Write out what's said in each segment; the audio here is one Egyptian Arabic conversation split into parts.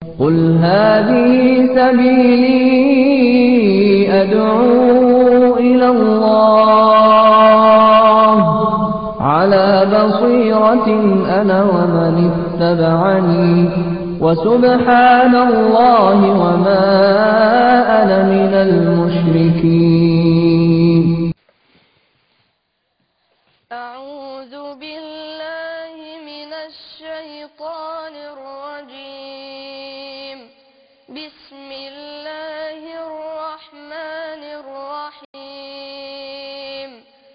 قل هذه سبيلي أدعو إلى الله على بصيرة أنا ومن اتبعني وسبحان الله وما أنا من المشركين أعوذ بالله من الشيطان الرجيم بسم الله الرحمن الرحيم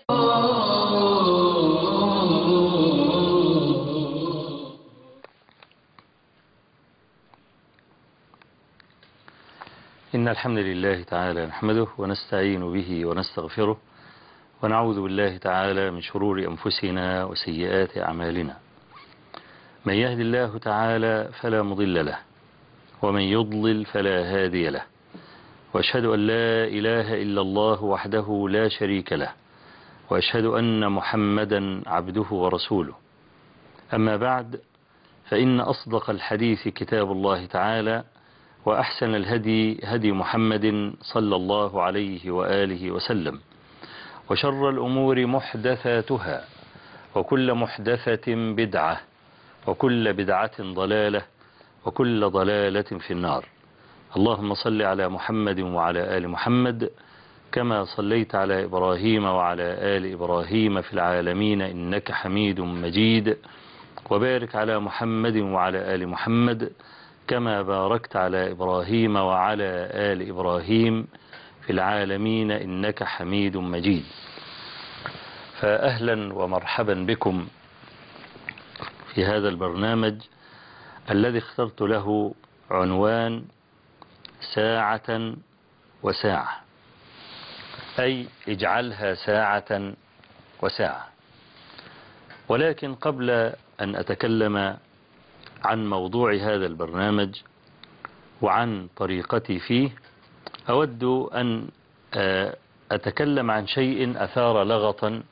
إن الحمد لله تعالى نحمده ونستعين به ونستغفره ونعوذ بالله تعالى من شرور أنفسنا وسيئات أعمالنا من يهد الله تعالى فلا مضل له ومن يضلل فلا هادي له وأشهد أن لا إله إلا الله وحده لا شريك له وأشهد أن محمدا عبده ورسوله أما بعد فإن أصدق الحديث كتاب الله تعالى وأحسن الهدي هدي محمد صلى الله عليه وآله وسلم وشر الأمور محدثاتها وكل محدثة بدعة وكل بدعة ضلالة وكل ضلالة في النار اللهم صل على محمد وعلى آل محمد كما صليت على إبراهيم وعلى آل إبراهيم في العالمين إنك حميد مجيد وبارك على محمد وعلى آل محمد كما باركت على إبراهيم وعلى آل إبراهيم في العالمين إنك حميد مجيد فأهلا ومرحبا بكم في هذا البرنامج الذي اخترت له عنوان ساعة وساعة أي اجعلها ساعة وساعة ولكن قبل أن أتكلم عن موضوع هذا البرنامج وعن طريقتي فيه أود أن أتكلم عن شيء أثار لغطا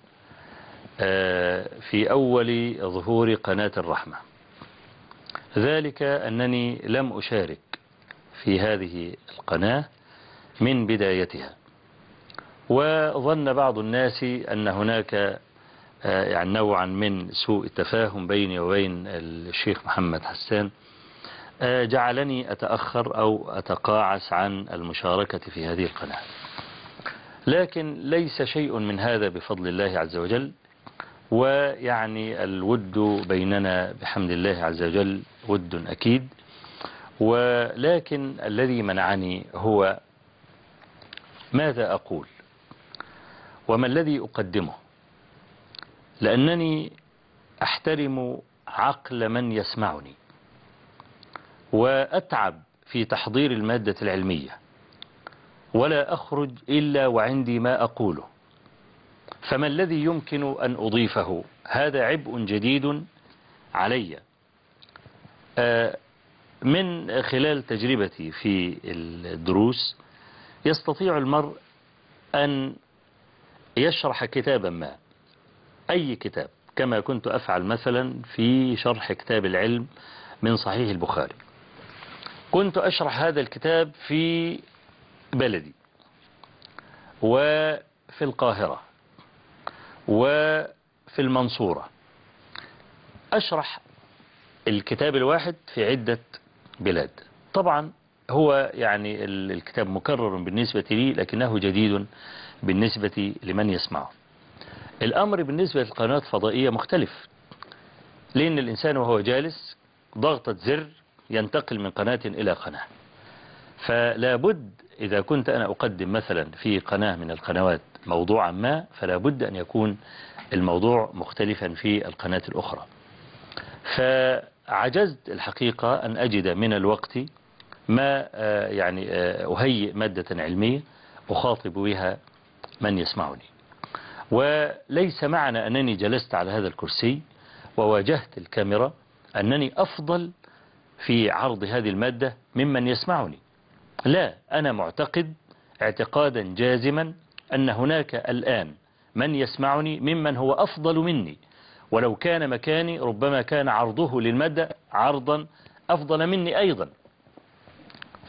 في أول ظهور قناة الرحمة ذلك أنني لم أشارك في هذه القناة من بدايتها وظن بعض الناس أن هناك يعني نوعا من سوء التفاهم بيني وبين الشيخ محمد حسان جعلني أتأخر أو أتقاعس عن المشاركة في هذه القناة لكن ليس شيء من هذا بفضل الله عز وجل ويعني الود بيننا بحمد الله عز وجل ود أكيد ولكن الذي منعني هو ماذا أقول وما الذي أقدمه لأنني أحترم عقل من يسمعني وأتعب في تحضير المادة العلمية ولا أخرج إلا وعندي ما أقوله فما الذي يمكن أن أضيفه هذا عبء جديد علي من خلال تجربتي في الدروس يستطيع المرء أن يشرح كتابا ما أي كتاب كما كنت أفعل مثلا في شرح كتاب العلم من صحيح البخاري كنت أشرح هذا الكتاب في بلدي وفي القاهرة وفي المنصورة أشرح الكتاب الواحد في عدة بلاد طبعا هو يعني الكتاب مكرر بالنسبة لي لكنه جديد بالنسبة لمن يسمعه الأمر بالنسبة للقناة الفضائية مختلف لأن الإنسان وهو جالس ضغطة زر ينتقل من قناة إلى قناة فلا بد إذا كنت أنا أقدم مثلا في قناة من القنوات موضوعا ما فلا بد أن يكون الموضوع مختلفا في القناة الأخرى فعجزت الحقيقة أن أجد من الوقت ما يعني أهيئ مادة علمية أخاطب بها من يسمعني وليس معنى أنني جلست على هذا الكرسي وواجهت الكاميرا أنني أفضل في عرض هذه المادة ممن يسمعني لا أنا معتقد اعتقادا جازما أن هناك الآن من يسمعني ممن هو أفضل مني ولو كان مكاني ربما كان عرضه للمادة عرضا أفضل مني أيضا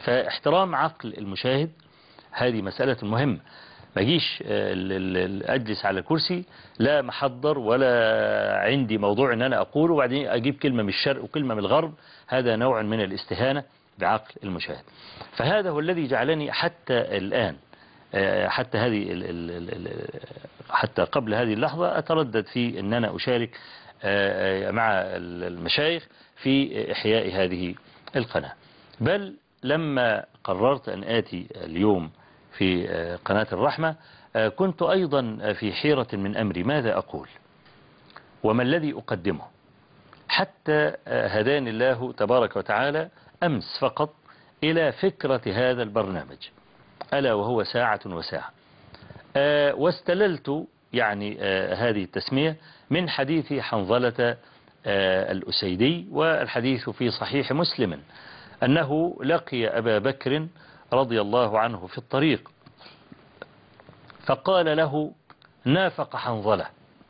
فاحترام عقل المشاهد هذه مسألة مهمة ما اجيش آه، ال- ال- ال- اجلس على كرسي لا محضر ولا عندي موضوع ان انا اقوله وبعدين اجيب كلمة من الشرق وكلمة من الغرب هذا نوع من الاستهانة بعقل المشاهد فهذا هو الذي جعلني حتى الآن آه، حتى هذه ال- ال- ال- ال- حتى قبل هذه اللحظة أتردد في أن أنا أشارك آه، آه، مع ال- المشايخ في إحياء هذه القناة بل لما قررت أن آتي اليوم في آه، قناة الرحمة آه، كنت أيضا في حيرة من أمري ماذا أقول وما الذي أقدمه حتى آه، هداني الله تبارك وتعالى أمس فقط إلى فكرة هذا البرنامج ألا وهو ساعة وساعة آه، واستللت يعني آه، هذه التسمية من حديث حنظلة آه، الأسيدي والحديث في صحيح مسلم أنه لقي أبا بكر رضي الله عنه في الطريق فقال له نافق حنظلة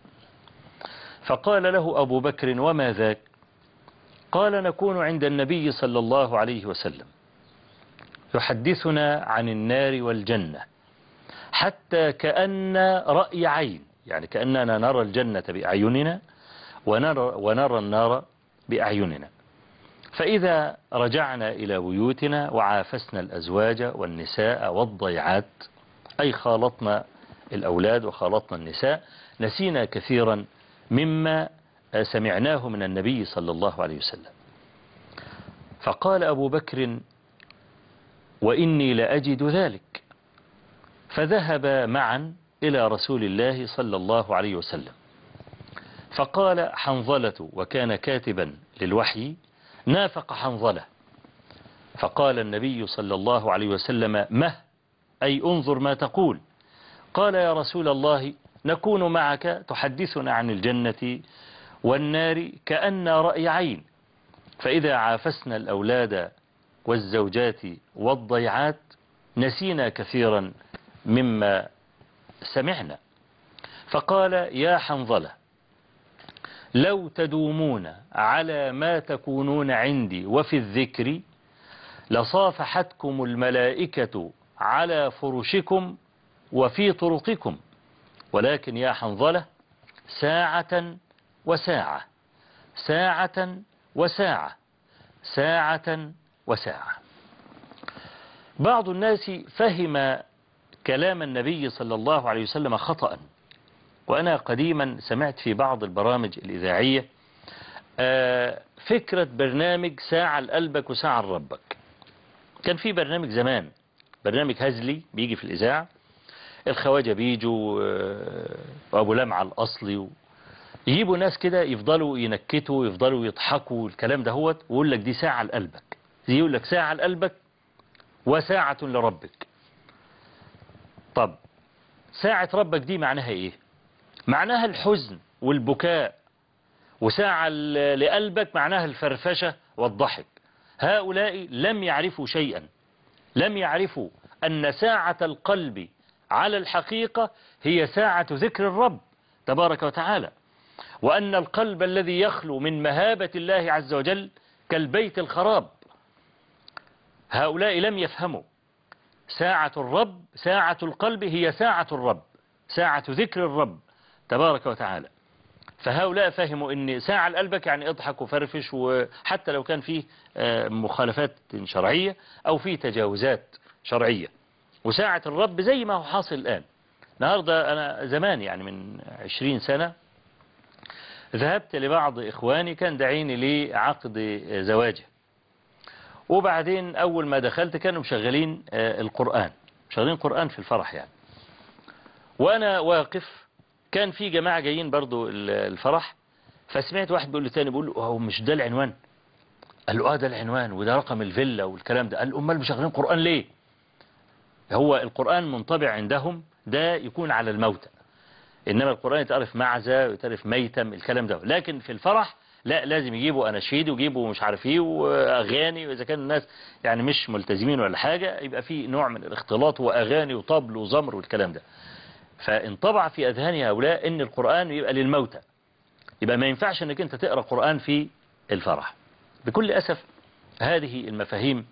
فقال له أبو بكر وما ذاك قال نكون عند النبي صلى الله عليه وسلم يحدثنا عن النار والجنة حتى كأن رأي عين يعني كأننا نرى الجنة بأعيننا ونرى, ونرى النار بأعيننا فإذا رجعنا إلى بيوتنا وعافسنا الأزواج والنساء والضيعات أي خالطنا الأولاد وخالطنا النساء نسينا كثيرا مما سمعناه من النبي صلى الله عليه وسلم فقال أبو بكر وإني لأجد ذلك فذهب معا إلى رسول الله صلى الله عليه وسلم فقال حنظلة وكان كاتبا للوحي نافق حنظلة فقال النبي صلى الله عليه وسلم مه أي انظر ما تقول قال يا رسول الله نكون معك تحدثنا عن الجنة والنار كأن رأي عين فإذا عافسنا الأولاد والزوجات والضيعات نسينا كثيرا مما سمعنا فقال يا حنظلة لو تدومون على ما تكونون عندي وفي الذكر لصافحتكم الملائكة على فرشكم وفي طرقكم ولكن يا حنظلة ساعة وساعة ساعة وساعة ساعة وساعة بعض الناس فهم كلام النبي صلى الله عليه وسلم خطأ وأنا قديما سمعت في بعض البرامج الإذاعية آه، فكرة برنامج ساعة لقلبك وساعة لربك كان في برنامج زمان برنامج هزلي بيجي في الإذاعة الخواجة بيجوا آه، وأبو لمعة الأصلي و... يجيبوا ناس كده يفضلوا ينكتوا يفضلوا يضحكوا الكلام ده هو ويقول لك دي ساعة لقلبك دي يقول لك ساعة لقلبك وساعة لربك طب ساعة ربك دي معناها ايه معناها الحزن والبكاء وساعة ل- لقلبك معناها الفرفشة والضحك هؤلاء لم يعرفوا شيئا لم يعرفوا أن ساعة القلب على الحقيقة هي ساعة ذكر الرب تبارك وتعالى وأن القلب الذي يخلو من مهابة الله عز وجل كالبيت الخراب هؤلاء لم يفهموا ساعة الرب ساعة القلب هي ساعة الرب ساعة ذكر الرب تبارك وتعالى فهؤلاء فهموا ان ساعة لقلبك يعني اضحك وفرفش وحتى لو كان فيه آه، مخالفات شرعية او فيه تجاوزات شرعية وساعة الرب زي ما هو حاصل الآن النهاردة أنا زمان يعني من عشرين سنة ذهبت لبعض إخواني كان داعيني لعقد زواجه وبعدين أول ما دخلت كانوا مشغلين آه، القرآن مشغلين قرآن في الفرح يعني وأنا واقف كان في جماعة جايين برضو ال- الفرح فسمعت واحد بيقول لتاني بيقول له هو مش ده العنوان قال له اه ده العنوان وده رقم الفيلا والكلام ده قال له امال مشغلين قرآن ليه هو القرآن منطبع عندهم ده يكون على الموتى إنما القرآن يتعرف معزة ويتعرف ميتم الكلام ده لكن في الفرح لا لازم يجيبوا أناشيد ويجيبوا مش عارف ايه وأغاني وإذا كان الناس يعني مش ملتزمين ولا حاجة يبقى في نوع من الاختلاط وأغاني وطبل وزمر والكلام ده فانطبع في أذهان هؤلاء إن القرآن يبقى للموتى يبقى ما ينفعش إنك أنت تقرأ قرآن في الفرح بكل أسف هذه المفاهيم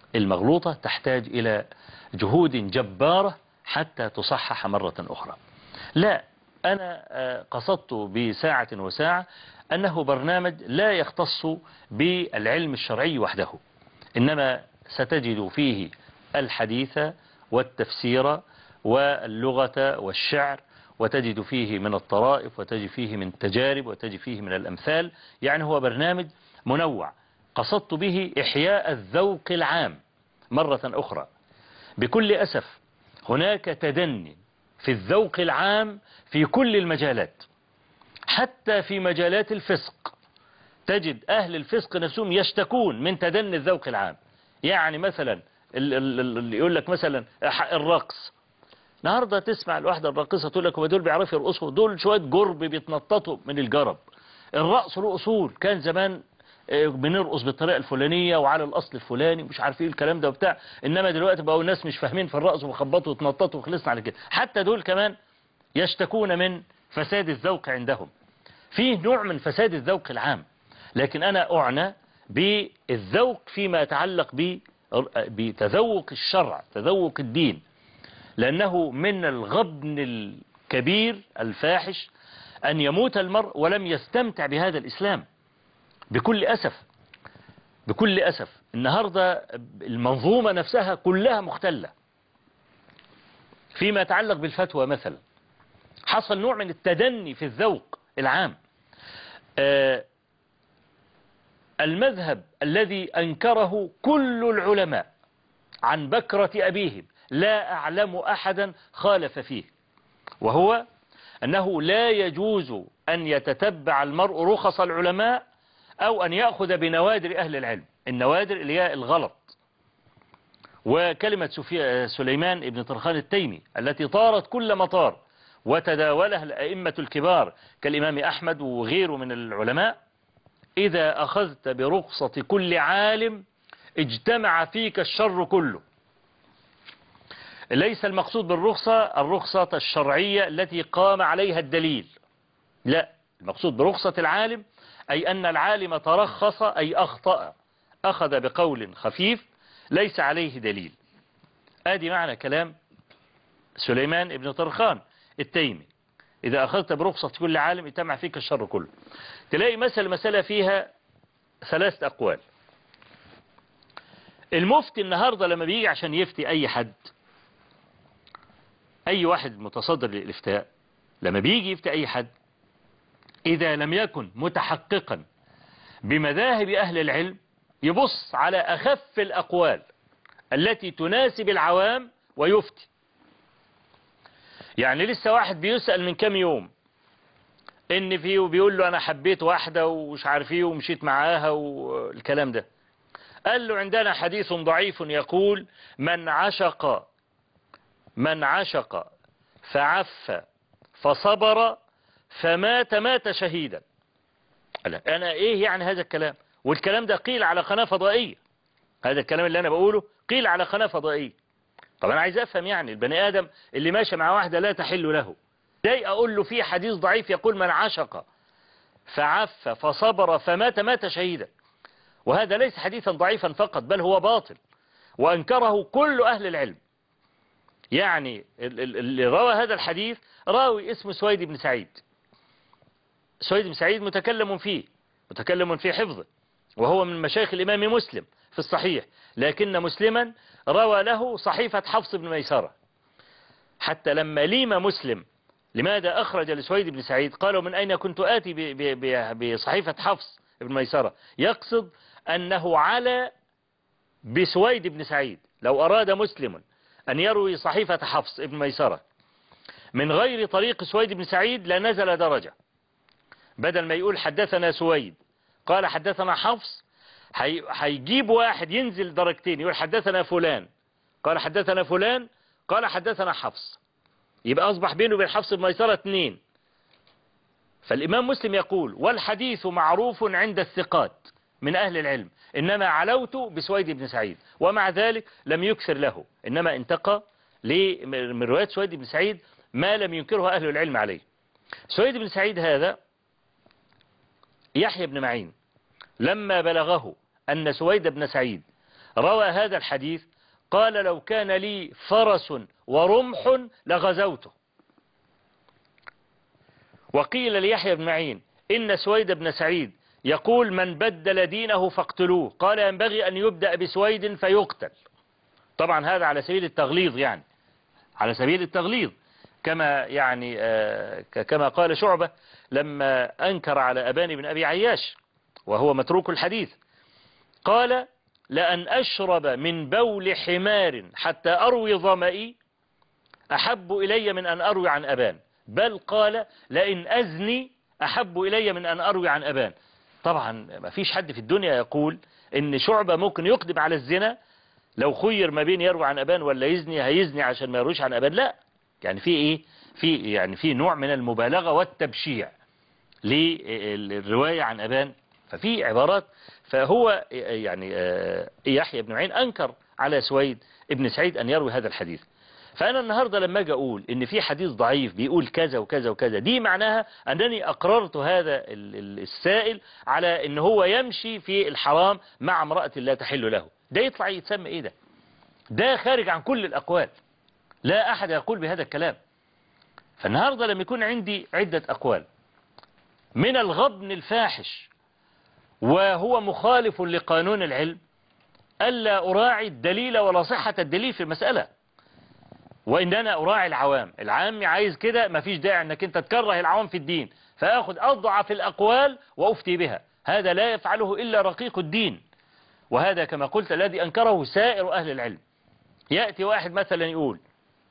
المغلوطة تحتاج إلى جهود جبارة حتى تصحح مرة أخرى لا أنا آه، قصدت بساعة وساعة أنه برنامج لا يختص بالعلم الشرعي وحده إنما ستجد فيه الحديث والتفسير واللغة والشعر وتجد فيه من الطرائف وتجد فيه من التجارب وتجد فيه من الأمثال يعني هو برنامج منوع قصدت به إحياء الذوق العام مرة أخرى بكل أسف هناك تدني في الذوق العام في كل المجالات حتى في مجالات الفسق تجد أهل الفسق نفسهم يشتكون من تدني الذوق العام يعني مثلا ال- ال- ال- اللي يقول لك مثلا ح- الرقص النهارده تسمع الواحدة الراقصة تقول لك هو دول بيعرفوا يرقصوا دول شوية جرب بيتنططوا من الجرب الرقص له أصول كان زمان آه، بنرقص بالطريقة الفلانية وعلى الأصل الفلاني مش عارف ايه الكلام ده وبتاع إنما دلوقتي بقوا الناس مش فاهمين في الرقص وخبطوا وتنططوا وخلصنا على كده حتى دول كمان يشتكون من فساد الذوق عندهم فيه نوع من فساد الذوق العام لكن أنا أعنى بالذوق فيما يتعلق ب- بتذوق الشرع تذوق الدين لأنه من الغبن الكبير الفاحش أن يموت المرء ولم يستمتع بهذا الإسلام بكل أسف بكل أسف النهاردة المنظومة نفسها كلها مختلة فيما يتعلق بالفتوى مثلا حصل نوع من التدني في الذوق العام آه، المذهب الذي أنكره كل العلماء عن بكرة أبيهم لا أعلم أحدا خالف فيه وهو أنه لا يجوز أن يتتبع المرء رخص العلماء أو أن يأخذ بنوادر أهل العلم النوادر اللي هي الغلط وكلمة سفيا- سليمان ابن طرخان التيمي التي طارت كل مطار وتداولها الأئمة الكبار كالإمام أحمد وغيره من العلماء إذا أخذت برخصة كل عالم اجتمع فيك الشر كله ليس المقصود بالرخصة الرخصة الشرعية التي قام عليها الدليل لا المقصود برخصة العالم أي أن العالم ترخص أي أخطأ أخذ بقول خفيف ليس عليه دليل آدي معنى كلام سليمان ابن طرخان التيمي إذا أخذت برخصة كل عالم اجتمع فيك الشر كله تلاقي مثل مسألة فيها ثلاث أقوال المفتي النهاردة لما بيجي عشان يفتي أي حد أي واحد متصدر للإفتاء لما بيجي يفتي أي حد إذا لم يكن متحققا بمذاهب أهل العلم يبص على أخف الأقوال التي تناسب العوام ويفتي يعني لسه واحد بيسأل من كام يوم ان فيه بيقول له انا حبيت واحدة ومش عارف ايه ومشيت معاها والكلام ده قال له عندنا حديث ضعيف يقول من عشق من عشق فعف فصبر فمات مات شهيدا قال انا ايه يعني هذا الكلام والكلام ده قيل على قناة فضائية هذا الكلام اللي انا بقوله قيل على قناة فضائية طب انا عايز افهم يعني البني ادم اللي ماشي مع واحدة لا تحل له ازاي اقول له في حديث ضعيف يقول من عشق فعف فصبر فمات مات شهيدا وهذا ليس حديثا ضعيفا فقط بل هو باطل وانكره كل اهل العلم يعني ال- ال- اللي روى هذا الحديث راوي اسمه سويد بن سعيد سويد بن سعيد متكلم فيه متكلم في حفظه وهو من مشايخ الإمام مسلم في الصحيح لكن مسلما روى له صحيفة حفص بن ميسرة حتى لما ليم مسلم لماذا أخرج لسويد بن سعيد قالوا من أين كنت آتي ب- ب- ب- بصحيفة حفص بن ميسرة يقصد أنه على بسويد بن سعيد لو أراد مسلم أن يروي صحيفة حفص بن ميسرة من غير طريق سويد بن سعيد لنزل درجة بدل ما يقول حدثنا سويد قال حدثنا حفص هي- هيجيب واحد ينزل درجتين يقول حدثنا فلان قال حدثنا فلان قال حدثنا حفص يبقى أصبح بينه وبين حفص بن ميسرة اثنين فالإمام مسلم يقول والحديث معروف عند الثقات من أهل العلم إنما علوت بسويد بن سعيد ومع ذلك لم يكثر له إنما انتقى ل- من رواية سويد بن سعيد ما لم ينكره أهل العلم عليه سويد بن سعيد هذا يحيى بن معين لما بلغه أن سويد بن سعيد روى هذا الحديث قال لو كان لي فرس ورمح لغزوته وقيل ليحيى بن معين إن سويد بن سعيد يقول من بدل دينه فاقتلوه قال ينبغي أن يبدأ بسويد فيقتل طبعا هذا على سبيل التغليظ يعني على سبيل التغليظ كما يعني آه، ك- كما قال شعبة لما أنكر على أبان بن أبي عياش وهو متروك الحديث قال لأن أشرب من بول حمار حتى أروي ظمئي أحب إلي من أن أروي عن أبان بل قال لئن أزني أحب إلي من أن أروي عن أبان طبعا ما فيش حد في الدنيا يقول إن شعبة ممكن يقدم على الزنا لو خير ما بين يروي عن أبان ولا يزني هيزني عشان ما يرويش عن أبان لا يعني في إيه في يعني في نوع من المبالغة والتبشيع للرواية عن أبان ففي عبارات فهو يعني آه، يحيى بن معين أنكر على سويد ابن سعيد أن يروي هذا الحديث فأنا النهاردة لما أجي أقول إن في حديث ضعيف بيقول كذا وكذا وكذا دي معناها أنني أقررت هذا ال- ال- السائل على إن هو يمشي في الحرام مع امرأة لا تحل له ده يطلع يتسمى إيه ده ده خارج عن كل الأقوال لا أحد يقول بهذا الكلام فالنهاردة لما يكون عندي عدة أقوال من الغبن الفاحش وهو مخالف لقانون العلم ألا أراعي الدليل ولا صحة الدليل في المسألة وإن أنا أراعي العوام العام عايز كده مفيش داعي أنك أنت تكره العوام في الدين فأخذ أضعف الأقوال وأفتي بها هذا لا يفعله إلا رقيق الدين وهذا كما قلت الذي أنكره سائر أهل العلم يأتي واحد مثلا يقول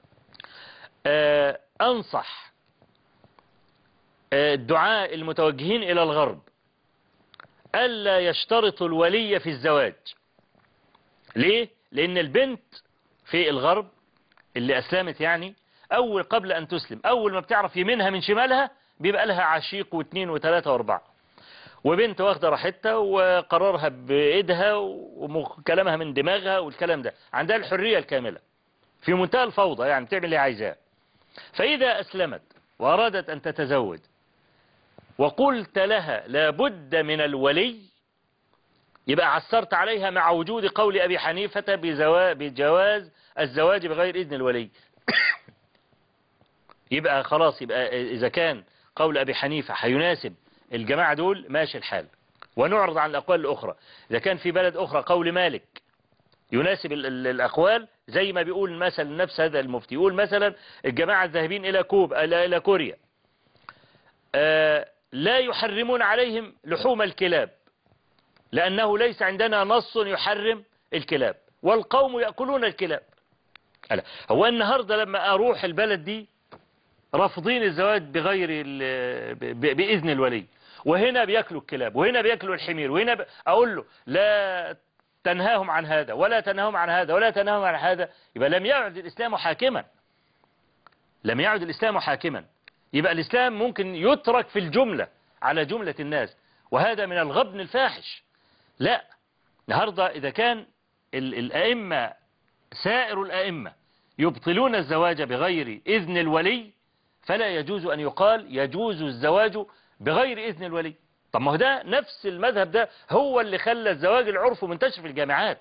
آه، أنصح آه، الدعاء المتوجهين إلى الغرب ألا يشترطوا الولي في الزواج ليه؟ لأن البنت في الغرب اللي أسلمت يعني أول قبل أن تسلم أول ما بتعرف يمينها من شمالها بيبقى لها عشيق واثنين وثلاثة واربعة وبنت واخدة راحتها وقرارها بإيدها وكلامها من دماغها والكلام ده عندها الحرية الكاملة في منتهى الفوضى يعني تعمل اللي عايزاه فإذا أسلمت وأرادت أن تتزوج وقلت لها لابد من الولي يبقى عسرت عليها مع وجود قول أبي حنيفة بزوا- بجواز الزواج بغير إذن الولي يبقى خلاص يبقى إذا كان قول أبي حنيفة هيناسب الجماعة دول ماشي الحال ونعرض عن الأقوال الأخرى إذا كان في بلد أخرى قول مالك يناسب ال- ال- الأقوال زي ما بيقول مثلا نفس هذا المفتي يقول مثلا الجماعة الذاهبين إلى كوب إلى إلى كوريا آه، لا يحرمون عليهم لحوم الكلاب لأنه ليس عندنا نص يحرم الكلاب والقوم يأكلون الكلاب ألا هو النهاردة لما أروح البلد دي رافضين الزواج بغير ال- ب- ب- بإذن الولي وهنا بياكلوا الكلاب وهنا بياكلوا الحمير وهنا ب... أقول له لا تنهاهم عن هذا ولا تنهاهم عن هذا ولا تنهاهم عن هذا يبقى لم يعد الإسلام حاكما لم يعد الإسلام حاكما يبقى الإسلام ممكن يترك في الجملة على جملة الناس وهذا من الغبن الفاحش لا النهاردة إذا كان ال- الأئمة سائر الأئمة يبطلون الزواج بغير إذن الولي فلا يجوز أن يقال يجوز الزواج بغير إذن الولي طب ما هو ده نفس المذهب ده هو اللي خلى الزواج العرف منتشر في الجامعات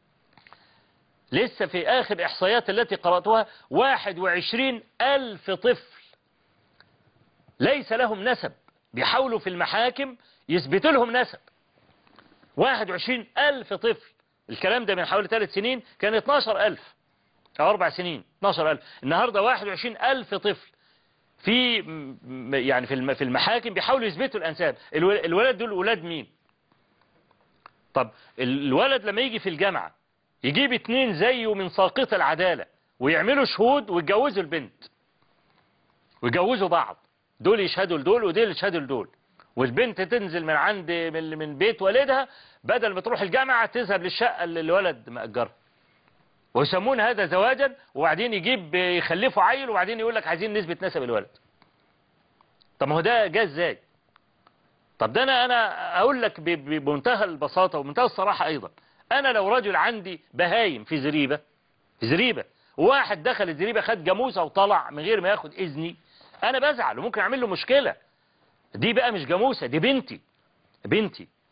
لسه في آخر إحصائيات التي قرأتها 21 ألف طفل ليس لهم نسب بيحاولوا في المحاكم يثبتوا لهم نسب 21 ألف طفل الكلام ده من حوالي ثلاث سنين كان 12 ألف أو أربع سنين 12 ألف النهاردة 21 ألف طفل في م- يعني في الم- في المحاكم بيحاولوا يثبتوا الأنساب الول- الولد دول ولاد مين طب الولد لما يجي في الجامعة يجيب اتنين زيه من ساقط العدالة ويعملوا شهود ويتجوزوا البنت ويجوزوا بعض دول يشهدوا لدول ودول يشهدوا لدول والبنت تنزل من عند من من بيت والدها بدل ما تروح الجامعة تذهب للشقة اللي الولد مأجرها ويسمون هذا زواجا وبعدين يجيب يخلفوا عيل وبعدين يقول لك عايزين نسبة نسب الولد طب ما هو ده جه ازاي طب ده انا انا اقول لك ب- ب- بمنتهى البساطة ومنتهى الصراحة ايضا انا لو رجل عندي بهايم في زريبة في زريبة واحد دخل الزريبة خد جاموسة وطلع من غير ما ياخد اذني انا بزعل وممكن اعمل له مشكلة دي بقى مش جاموسة دي بنتي بنتي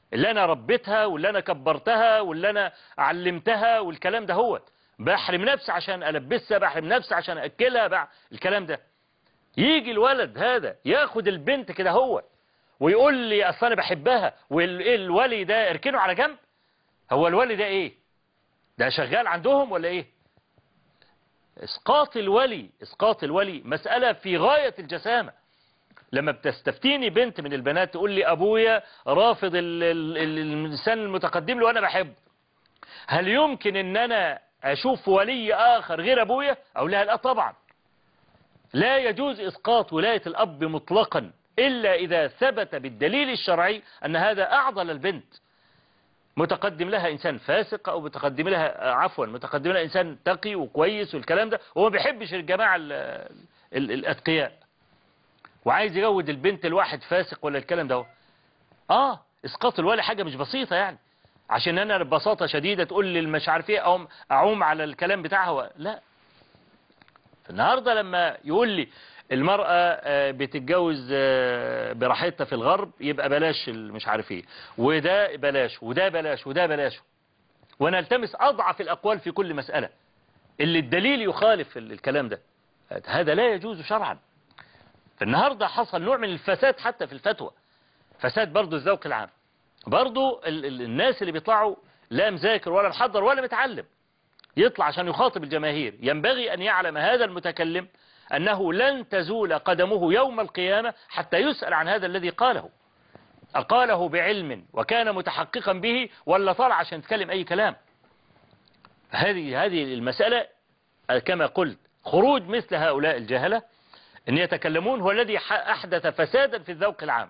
اللي انا ربيتها واللي انا كبرتها واللي انا علمتها والكلام ده هو بحرم نفسي عشان البسها بحرم نفسي عشان اكلها بع... الكلام ده يجي الولد هذا ياخد البنت كده هو ويقول لي اصل انا بحبها والولي ده اركنه على جنب هو الولي ده ايه ده شغال عندهم ولا ايه اسقاط الولي اسقاط الولي مسألة في غاية الجسامة لما بتستفتيني بنت من البنات تقول لي ابويا رافض ال- ال- ال- الانسان المتقدم له وانا بحبه هل يمكن ان انا اشوف ولي اخر غير ابويا او لا لا طبعا لا يجوز اسقاط ولاية الاب مطلقا الا اذا ثبت بالدليل الشرعي ان هذا اعضل البنت متقدم لها انسان فاسق او متقدم لها عفوا متقدم لها انسان تقي وكويس والكلام ده وهو ما بيحبش الجماعه ال- ال- الاتقياء وعايز يجود البنت الواحد فاسق ولا الكلام ده هو. اه اسقاط الولي حاجه مش بسيطه يعني عشان انا ببساطه شديده تقول لي مش عارف ايه اعوم اعوم على الكلام بتاعها و- لا النهارده لما يقول لي المرأة آه، بتتجوز آه، براحتها في الغرب يبقى بلاش ال- مش عارف ايه وده بلاش وده بلاش وده بلاش ونلتمس أضعف الأقوال في كل مسألة اللي الدليل يخالف ال- الكلام ده هذا لا يجوز شرعا فالنهاردة حصل نوع من الفساد حتى في الفتوى فساد برضو الذوق العام برضو ال- ال- الناس اللي بيطلعوا لا مذاكر ولا محضر ولا متعلم يطلع عشان يخاطب الجماهير ينبغي أن يعلم هذا المتكلم أنه لن تزول قدمه يوم القيامة حتى يسأل عن هذا الذي قاله أقاله بعلم وكان متحققا به ولا طلع عشان يتكلم أي كلام هذه هذه المسألة كما قلت خروج مثل هؤلاء الجهلة أن يتكلمون هو الذي ح- أحدث فسادا في الذوق العام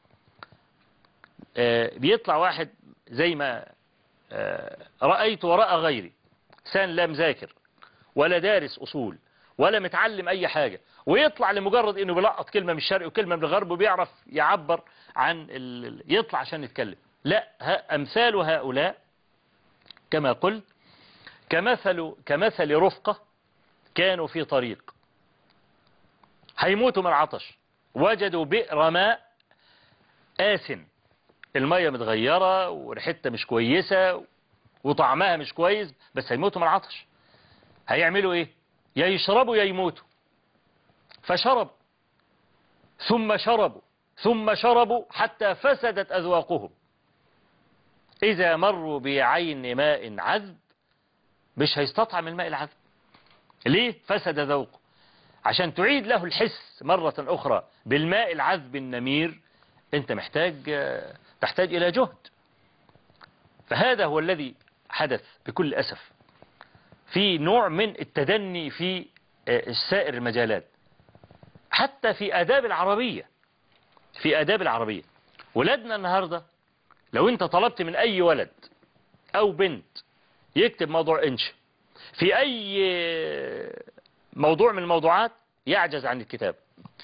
آه، بيطلع واحد زي ما آه، رأيت ورأى غيري سان لا مذاكر ولا دارس أصول ولا متعلم أي حاجة ويطلع لمجرد أنه بيلقط كلمة من الشرق وكلمة من الغرب وبيعرف يعبر عن ال... يطلع عشان يتكلم لا ها أمثال هؤلاء كما قلت كمثل كمثل رفقة كانوا في طريق هيموتوا من العطش وجدوا بئر ماء آسن المية متغيرة وريحتها مش كويسة وطعمها مش كويس بس هيموتوا من العطش هيعملوا ايه يا يشربوا يا يموتوا فشربوا ثم شربوا ثم شربوا حتى فسدت أذواقهم إذا مروا بعين ماء عذب مش هيستطعم الماء العذب ليه فسد ذوقه عشان تعيد له الحس مرة أخرى بالماء العذب النمير أنت محتاج تحتاج إلى جهد فهذا هو الذي حدث بكل أسف في نوع من التدني في سائر المجالات حتى في آداب العربية في آداب العربية ولادنا النهاردة لو انت طلبت من أي ولد أو بنت يكتب موضوع إنش في أي موضوع من الموضوعات يعجز عن الكتاب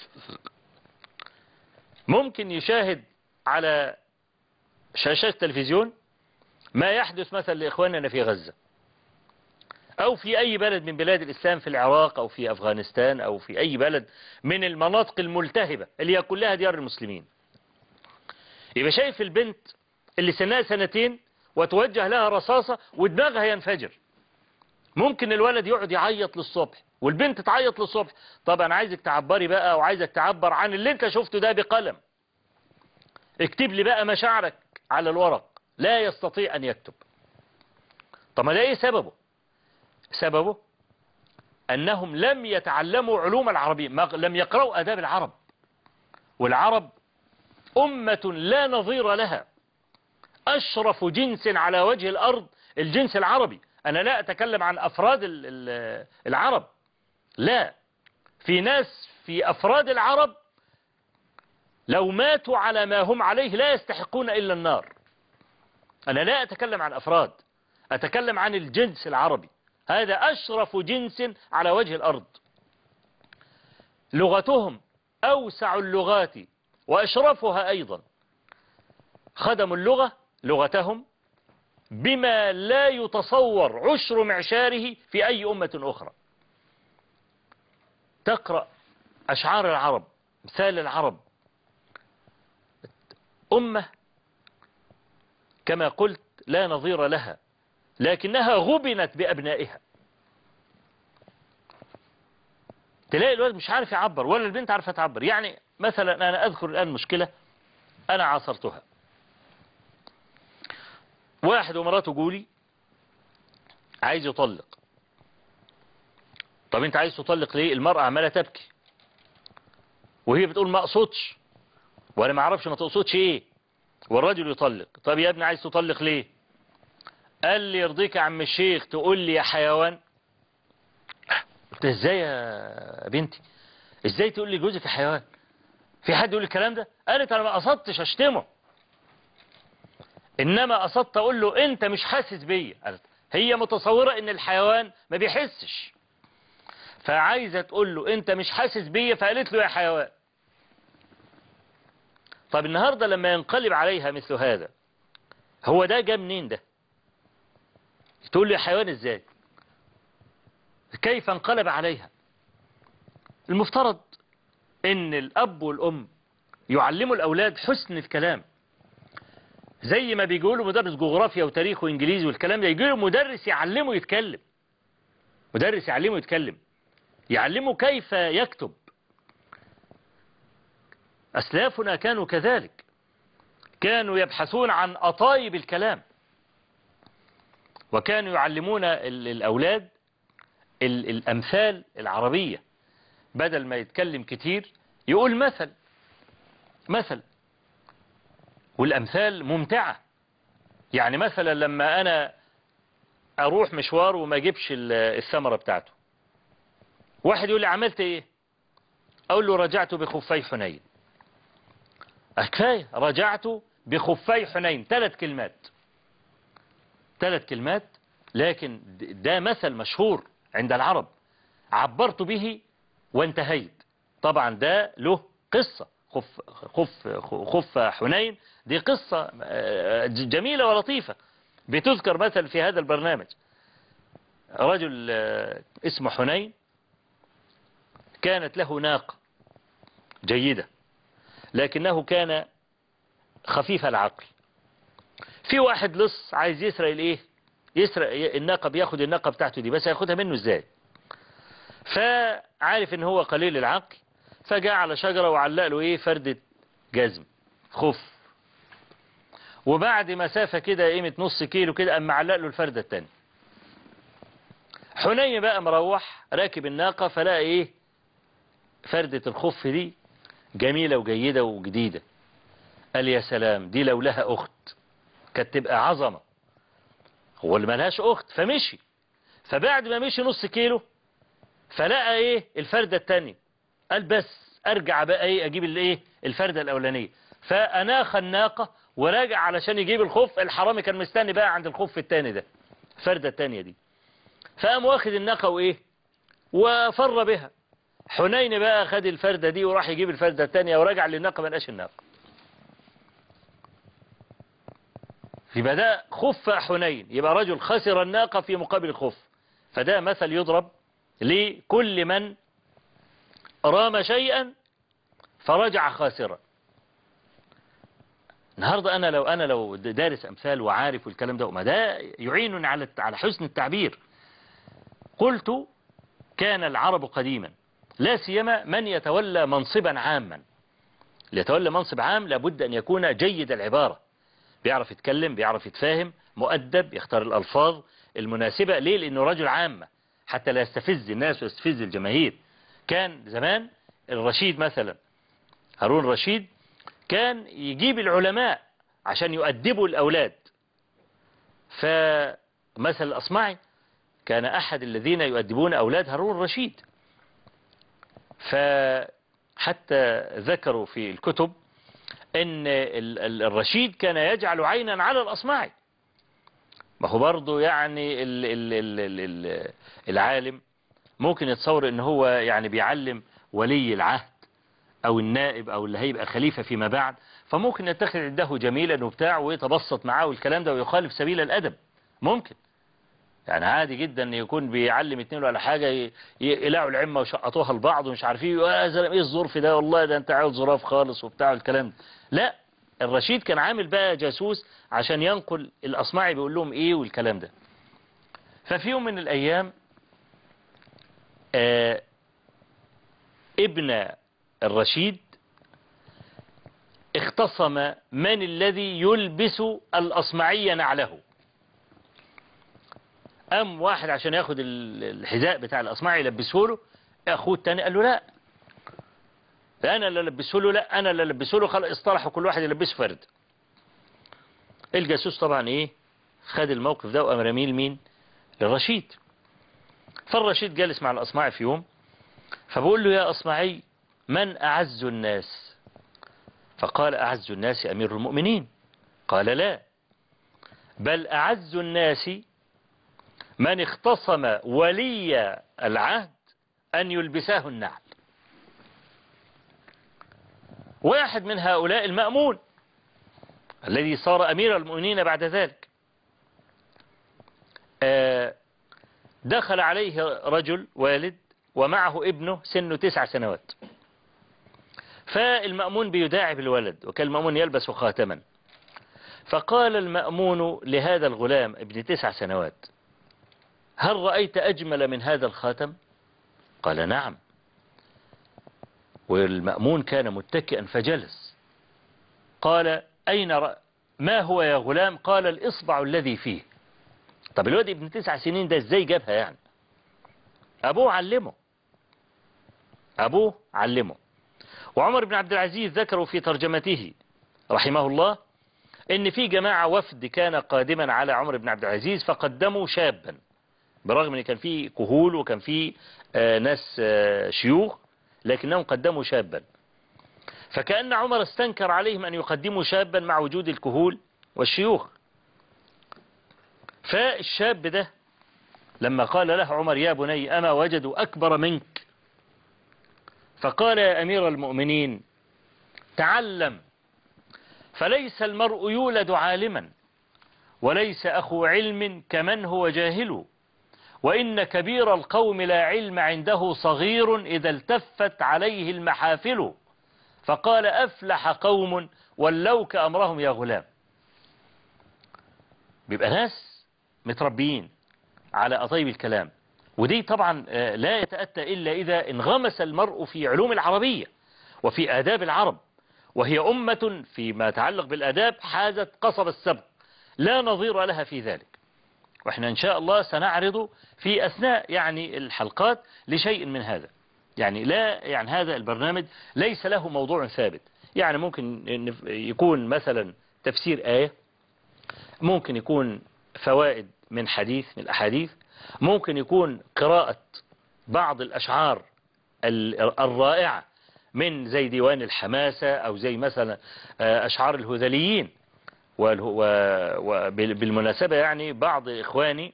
ممكن يشاهد على شاشات التلفزيون ما يحدث مثلا لإخواننا في غزة أو في أي بلد من بلاد الإسلام في العراق أو في أفغانستان أو في أي بلد من المناطق الملتهبة اللي هي كلها ديار المسلمين يبقى شايف البنت اللي سنها سنتين وتوجه لها رصاصة ودماغها ينفجر ممكن الولد يقعد يعيط للصبح والبنت تعيط للصبح طبعا عايزك تعبري بقى وعايزك تعبر عن اللي انت شفته ده بقلم اكتب لي بقى مشاعرك على الورق لا يستطيع ان يكتب طب ما ده ايه سببه سببه أنهم لم يتعلموا علوم العربية لم يقرأوا أداب العرب والعرب أمة لا نظير لها أشرف جنس على وجه الأرض الجنس العربي أنا لا أتكلم عن أفراد العرب لا في ناس في أفراد العرب لو ماتوا على ما هم عليه لا يستحقون إلا النار أنا لا أتكلم عن أفراد أتكلم عن الجنس العربي هذا أشرف جنس على وجه الأرض لغتهم أوسع اللغات وأشرفها أيضا خدموا اللغة لغتهم بما لا يتصور عشر معشاره في أي أمة أخرى تقرأ أشعار العرب مثال العرب أمة كما قلت لا نظير لها لكنها غبنت بأبنائها تلاقي الولد مش عارف يعبر ولا البنت عارفة تعبر يعني مثلا أنا أذكر الآن مشكلة أنا عاصرتها واحد ومراته جولي عايز يطلق طب انت عايز تطلق ليه المرأة عمالة تبكي وهي بتقول ما اقصدش وانا ما اعرفش ما تقصدش ايه والرجل يطلق طب يا ابني عايز تطلق ليه قال لي يرضيك يا عم الشيخ تقول لي يا حيوان قلت ازاي يا بنتي ازاي تقول لي جوزك يا حيوان في حد يقول الكلام ده قالت انا ما قصدتش اشتمه انما قصدت اقول له انت مش حاسس بيا قالت هي متصورة ان الحيوان ما بيحسش فعايزة تقول له انت مش حاسس بيا فقالت له يا حيوان طب النهاردة لما ينقلب عليها مثل هذا هو ده جا منين ده تقول له يا حيوان ازاي كيف انقلب عليها المفترض ان الاب والام يعلموا الاولاد حسن الكلام زي ما بيقولوا مدرس جغرافيا وتاريخ وانجليزي والكلام ده يجي له مدرس يعلمه يتكلم مدرس يعلمه يتكلم يعلمه كيف يكتب أسلافنا كانوا كذلك كانوا يبحثون عن أطايب الكلام وكانوا يعلمون ال- الأولاد ال- الأمثال العربية بدل ما يتكلم كتير يقول مثل مثل والأمثال ممتعة يعني مثلا لما أنا أروح مشوار وما أجيبش ال- الثمرة بتاعته واحد يقول لي عملت إيه أقول له رجعت بخفي حنين كفاية رجعت بخفي حنين ثلاث كلمات ثلاث كلمات لكن ده مثل مشهور عند العرب عبرت به وانتهيت طبعا ده له قصة خف, خف, خف حنين دي قصة آه، جميلة ولطيفة بتذكر مثل في هذا البرنامج رجل آه، اسمه حنين كانت له ناقة جيدة لكنه كان خفيف العقل في واحد لص عايز يسرق الايه يسرق الناقة بياخد الناقة بتاعته دي بس هياخدها منه ازاي فعارف ان هو قليل العقل فجاء على شجرة وعلق له ايه فردة جزم خف وبعد مسافة كده قيمة نص كيلو كده اما علق له الفردة التانية حنين بقى مروح راكب الناقة فلقى ايه فردة الخف دي جميلة وجيدة وجديدة قال يا سلام دي لو لها أخت كانت تبقى عظمة هو اللي ملهاش أخت فمشي فبعد ما مشي نص كيلو فلقى ايه الفردة التانية قال بس ارجع بقى ايه اجيب الايه الفردة الاولانية فاناخ الناقة وراجع علشان يجيب الخف الحرامي كان مستني بقى عند الخف التاني ده الفردة التانية دي فقام واخد الناقة وايه وفر بها حنين بقى خد الفردة دي وراح يجيب الفردة التانية ورجع للناقة ما لقاش الناقة يبقى ده خف حنين يبقى رجل خسر الناقة في مقابل الخف فده مثل يضرب لكل من رام شيئا فرجع خاسرا النهاردة أنا لو أنا لو دارس أمثال وعارف الكلام ده وما ده يعينني على على حسن التعبير قلت كان العرب قديما لا سيما من يتولى منصبا عاما ليتولى منصب عام لابد أن يكون جيد العبارة بيعرف يتكلم بيعرف يتفاهم مؤدب يختار الألفاظ المناسبة ليه لأنه رجل عامة حتى لا يستفز الناس ويستفز الجماهير كان زمان الرشيد مثلا هارون رشيد كان يجيب العلماء عشان يؤدبوا الأولاد فمثل الأصمعي كان أحد الذين يؤدبون أولاد هارون رشيد فحتى ذكروا في الكتب ان ال- ال- الرشيد كان يجعل عينا على الأصمعي ما هو برضه يعني ال ال ال ال ال العالم ممكن يتصور ان هو يعني بيعلم ولي العهد او النائب او اللي هيبقى خليفة فيما بعد فممكن يتخذ عنده جميلا وبتاع ويتبسط معاه والكلام ده ويخالف سبيل الادب ممكن يعني عادي جدا ان يكون بيعلم اتنين ولا حاجة ي- يقلعوا العمة وشقطوها لبعض ومش عارف ايه يا زلمه ايه الظرف ده والله ده انت عاوز ظراف خالص وبتاع الكلام ده لا الرشيد كان عامل بقى جاسوس عشان ينقل الأصمعي بيقول لهم إيه والكلام ده ففي يوم من الأيام آه ابن الرشيد اختصم من الذي يلبس الأصمعي نعله قام واحد عشان ياخد الحذاء بتاع الأصمعي يلبسه له أخوه التاني قال له لا ده أنا اللي لبسه له لا أنا اللي لبسه له خلاص اصطلحوا كل واحد يلبسه فرد الجاسوس طبعا إيه خد الموقف ده وقام رميه لمين للرشيد فالرشيد جالس مع الأصمعي في يوم فبقول له يا أصمعي من أعز الناس فقال أعز الناس أمير المؤمنين قال لا بل أعز الناس من اختصم ولي العهد أن يلبساه النعل واحد من هؤلاء المأمون الذي صار أمير المؤمنين بعد ذلك دخل عليه رجل والد ومعه ابنه سنه تسع سنوات فالمأمون بيداعب الولد وكان المأمون يلبس خاتما فقال المأمون لهذا الغلام ابن تسع سنوات هل رأيت أجمل من هذا الخاتم قال نعم والمأمون كان متكئا فجلس قال أين رأ... ما هو يا غلام قال الإصبع الذي فيه طب الواد ابن تسع سنين ده ازاي جابها يعني أبوه علمه أبوه علمه وعمر بن عبد العزيز ذكروا في ترجمته رحمه الله ان في جماعة وفد كان قادما على عمر بن عبد العزيز فقدموا شابا برغم ان كان في كهول وكان في آه ناس آه شيوخ لكنهم قدموا شابا فكأن عمر استنكر عليهم أن يقدموا شابا مع وجود الكهول والشيوخ فالشاب ده لما قال له عمر يا بني أما وجدوا أكبر منك فقال يا أمير المؤمنين تعلم فليس المرء يولد عالما وليس أخو علم كمن هو جاهل وإن كبير القوم لا علم عنده صغير إذا التفت عليه المحافل فقال أفلح قوم ولوك أمرهم يا غلام بيبقى ناس متربيين على أطيب الكلام ودي طبعا لا يتأتى إلا إذا انغمس المرء في علوم العربية وفي آداب العرب وهي أمة فيما يتعلق بالآداب حازت قصب السبق لا نظير لها في ذلك وإحنا إن شاء الله سنعرض في أثناء يعني الحلقات لشيء من هذا يعني لا يعني هذا البرنامج ليس له موضوع ثابت يعني ممكن يكون مثلا تفسير آية ممكن يكون فوائد من حديث من الأحاديث ممكن يكون قراءة بعض الأشعار الرائعة من زي ديوان الحماسة أو زي مثلا أشعار الهذليين وبالمناسبة يعني بعض إخواني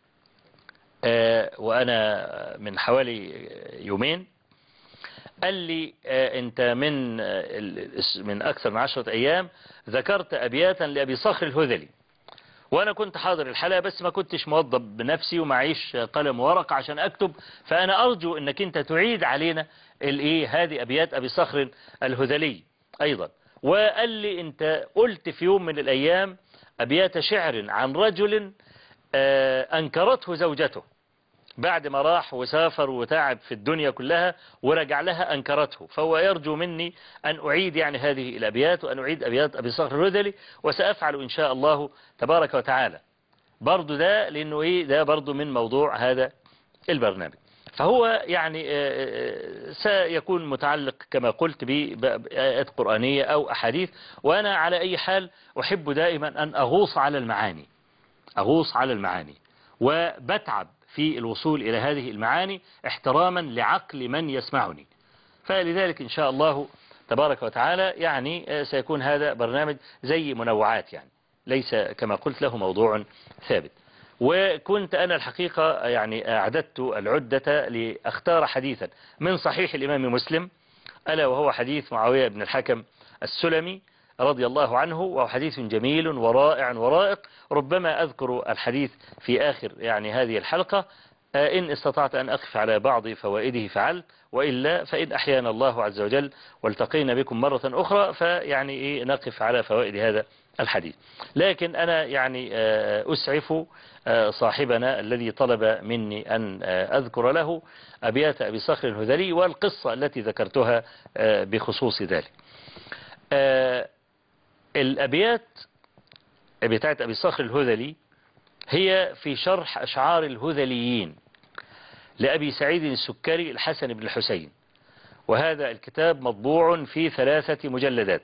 وأنا من حوالي يومين قال لي أنت من من أكثر من عشرة أيام ذكرت أبياتا لأبي صخر الهذلي وانا كنت حاضر الحلقة بس ما كنتش موضب بنفسي ومعيش قلم ورقة عشان اكتب فانا ارجو انك انت تعيد علينا الايه هذه ابيات ابي صخر الهذلي ايضا وقال لي انت قلت في يوم من الايام ابيات شعر عن رجل انكرته زوجته بعد ما راح وسافر وتعب في الدنيا كلها ورجع لها أنكرته فهو يرجو مني أن أعيد يعني هذه الأبيات وأن أعيد أبيات أبي صخر الرذلي وسأفعل إن شاء الله تبارك وتعالى برضو ده لأنه إيه ده برضو من موضوع هذا البرنامج فهو يعني سيكون متعلق كما قلت بآيات قرآنية أو أحاديث وأنا على أي حال أحب دائما أن أغوص على المعاني أغوص على المعاني وبتعب في الوصول إلى هذه المعاني احتراما لعقل من يسمعني فلذلك إن شاء الله تبارك وتعالى يعني سيكون هذا برنامج زي منوعات يعني ليس كما قلت له موضوع ثابت وكنت أنا الحقيقة يعني أعددت العدة لأختار حديثا من صحيح الإمام مسلم ألا وهو حديث معاوية بن الحكم السلمي رضي الله عنه وهو حديث جميل ورائع ورائق ربما أذكر الحديث في آخر يعني هذه الحلقة آه، إن استطعت أن أقف على بعض فوائده فعلت وإلا فإن أحيانا الله عز وجل والتقينا بكم مرة أخرى فيعني إيه نقف على فوائد هذا الحديث لكن أنا يعني آه، أسعف آه، صاحبنا الذي طلب مني أن آه، أذكر له أبيات أبي صخر الهذلي والقصة التي ذكرتها آه، بخصوص ذلك آه، الأبيات بتاعت أبي صخر الهذلي هي في شرح أشعار الهذليين لأبي سعيد السكري الحسن بن الحسين وهذا الكتاب مطبوع في ثلاثة مجلدات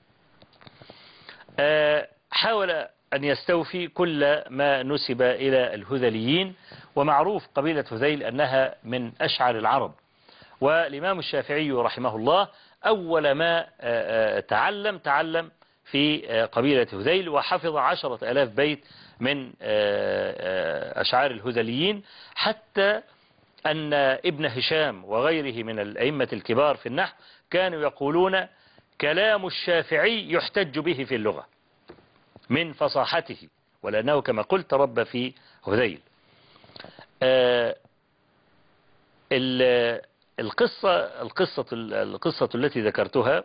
آه، حاول أن يستوفي كل ما نسب إلى الهذليين ومعروف قبيلة هذيل أنها من أشعر العرب والإمام الشافعي رحمه الله أول ما آه، آه، تعلم تعلم في آه، قبيلة هذيل وحفظ عشرة ألاف بيت من آه، آه، أشعار الهذليين حتى أن ابن هشام وغيره من الأئمة الكبار في النحو كانوا يقولون كلام الشافعي يحتج به في اللغة من فصاحته ولأنه كما قلت رب في هذيل آه، ال- القصة القصة القصة التي ذكرتها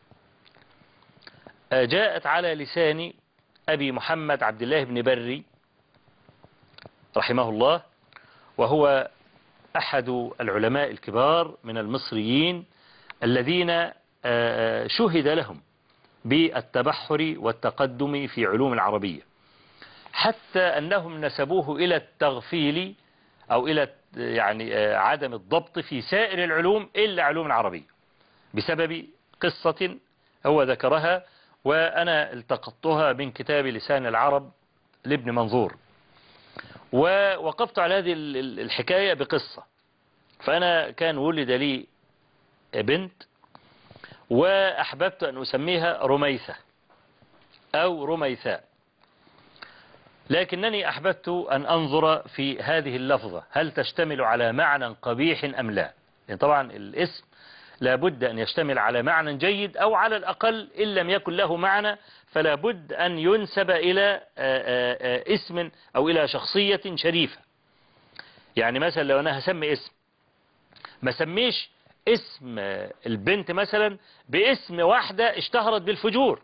آه، جاءت على لسان أبي محمد عبد الله بن بري رحمه الله وهو أحد العلماء الكبار من المصريين الذين آه، آه، شهد لهم بالتبحر والتقدم في علوم العربية حتى أنهم نسبوه إلى التغفيل أو إلى يعني آه، عدم الضبط في سائر العلوم إلا علوم العربية بسبب قصة هو ذكرها وأنا التقطتها من كتاب لسان العرب لابن منظور ووقفت على هذه ال- ال- الحكاية بقصة فأنا كان ولد لي بنت وأحببت أن أسميها رميثة أو رميثاء لكنني أحببت أن أنظر في هذه اللفظة هل تشتمل على معنى قبيح أم لا يعني طبعا الاسم لابد أن يشتمل على معنى جيد أو على الأقل إن لم يكن له معنى فلا بد أن ينسب إلى آه، آه، آه، اسم أو إلى شخصية شريفة يعني مثلا لو أنا هسمي اسم ما سميش اسم آه، البنت مثلا باسم واحدة اشتهرت بالفجور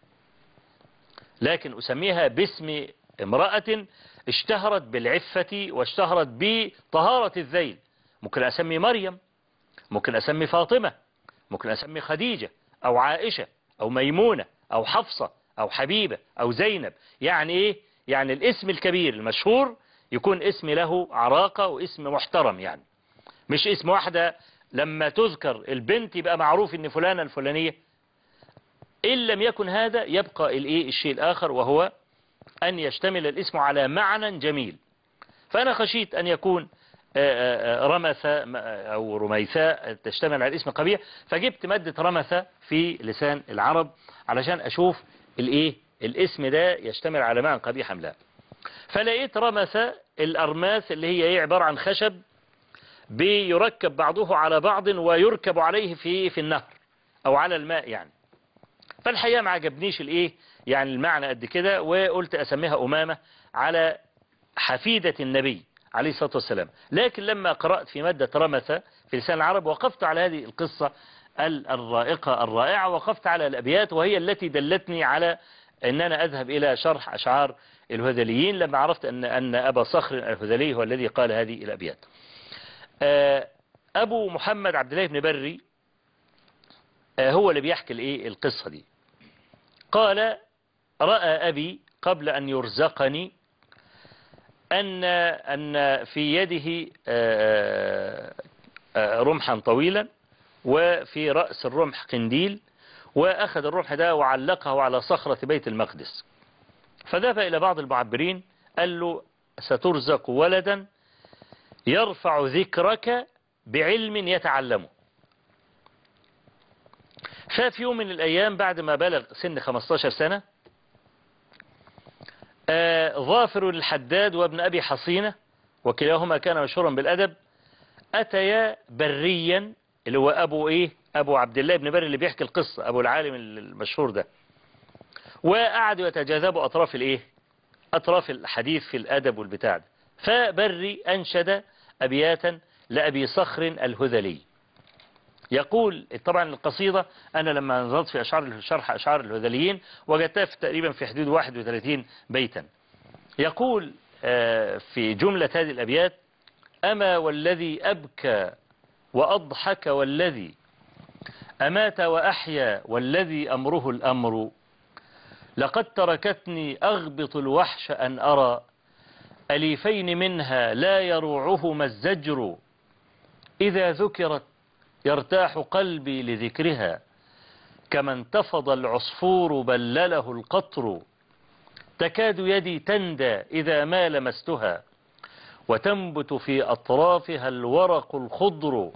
لكن أسميها باسم امرأة اشتهرت بالعفة واشتهرت بطهارة الذيل ممكن أسمي مريم ممكن أسمي فاطمة ممكن أسمي خديجة أو عائشة أو ميمونة أو حفصة أو حبيبة أو زينب يعني إيه يعني الاسم الكبير المشهور يكون اسم له عراقة واسم محترم يعني مش اسم واحدة لما تذكر البنت يبقى معروف ان فلانة الفلانية إن لم يكن هذا يبقى الإيه الشيء الآخر وهو أن يشتمل الاسم على معنى جميل فأنا خشيت أن يكون آه، آه، رمثة م- أو رميثاء تشتمل على الاسم قبيح فجبت مادة رمثة في لسان العرب علشان أشوف الإيه الاسم ده يشتمل على معنى قبيح أم لا فلقيت رمثة الأرماث اللي هي إيه عبارة عن خشب بيركب بعضه على بعض ويركب عليه في في النهر أو على الماء يعني فالحقيقة ما عجبنيش الايه يعني المعنى قد كده وقلت اسميها أمامة على حفيدة النبي عليه الصلاة والسلام لكن لما قرأت في مادة رمثة في لسان العرب وقفت على هذه القصة ال- الرائقة الرائعة وقفت على الأبيات وهي التي دلتني على أن أنا أذهب إلى شرح أشعار الهذليين لما عرفت أن, أن أبا صخر الهذلي هو الذي قال هذه الأبيات آه، أبو محمد عبد الله بن بري آه، هو اللي بيحكي الإيه القصة دي قال رأى أبي قبل أن يرزقني أن أن في يده آه، آه، رمحا طويلا وفي رأس الرمح قنديل وأخذ الرمح ده وعلقه على صخرة بيت المقدس فذهب إلى بعض المعبرين قال له سترزق ولدا يرفع ذكرك بعلم يتعلمه ففي يوم من الأيام بعد ما بلغ سن 15 سنة آه، ظافر الحداد وابن أبي حصينة وكلاهما كان مشهورا بالأدب أتيا بريا اللي هو أبو إيه أبو عبد الله بن بري اللي بيحكي القصة أبو العالم المشهور ده وقعدوا يتجاذبوا أطراف الإيه أطراف الحديث في الأدب والبتاع ده فبري أنشد أبياتا لأبي صخر الهذلي يقول طبعا القصيدة أنا لما نظرت في أشعار شرح أشعار الهذليين وجدتها في تقريبا في حدود 31 بيتا يقول آه، في جملة هذه الأبيات أما والذي أبكى وأضحك والذي أمات وأحيا والذي أمره الأمر لقد تركتني أغبط الوحش أن أرى أليفين منها لا يروعهما الزجر إذا ذكرت يرتاح قلبي لذكرها كما انتفض العصفور بلله القطر تكاد يدي تندى إذا ما لمستها وتنبت في أطرافها الورق الخضر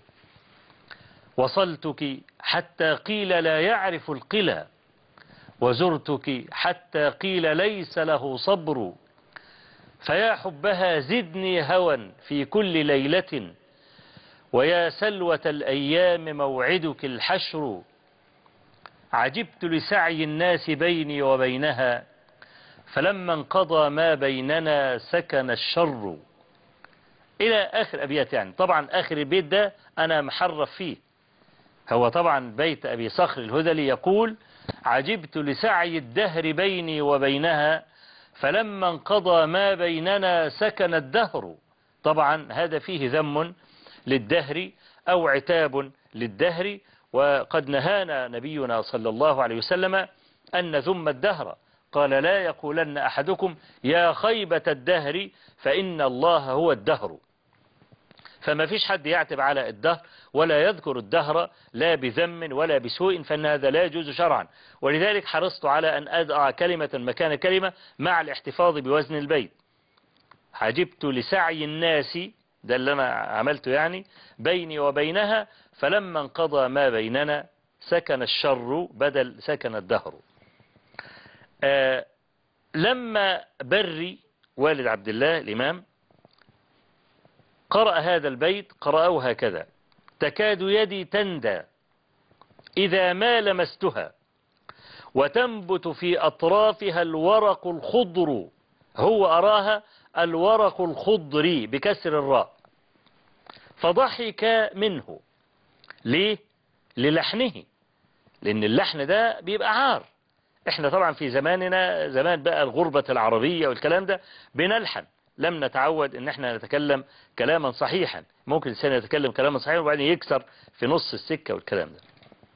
وصلتك حتى قيل لا يعرف القلى وزرتك حتى قيل ليس له صبر فيا حبها زدني هوى في كل ليلة ويا سلوة الأيام موعدك الحشر عجبت لسعي الناس بيني وبينها فلما انقضى ما بيننا سكن الشر إلى آخر أبيات يعني طبعا آخر البيت ده أنا محرف فيه هو طبعا بيت أبي صخر الهذلي يقول عجبت لسعي الدهر بيني وبينها فلما انقضى ما بيننا سكن الدهر طبعا هذا فيه ذم للدهر أو عتاب للدهر وقد نهانا نبينا صلى الله عليه وسلم أن نذم الدهر قال لا يقولن أحدكم يا خيبة الدهر فإن الله هو الدهر فما فيش حد يعتب على الدهر ولا يذكر الدهر لا بذم ولا بسوء فإن هذا لا يجوز شرعا ولذلك حرصت على أن أدعى كلمة مكان كلمة مع الاحتفاظ بوزن البيت عجبت لسعي الناس ده اللي أنا عملته يعني بيني وبينها فلما انقضى ما بيننا سكن الشر بدل سكن الدهر آه لما بري والد عبد الله الإمام قرأ هذا البيت قرأه هكذا تكاد يدي تندى إذا ما لمستها وتنبت في أطرافها الورق الخضر هو أراها الورق الخضر بكسر الراء فضحك منه ليه للحنه لأن اللحن ده بيبقى عار احنا طبعا في زماننا زمان بقى الغربة العربية والكلام ده بنلحن لم نتعود ان احنا نتكلم كلاما صحيحا ممكن الانسان يتكلم كلاما صحيحا وبعدين يكسر في نص السكة والكلام ده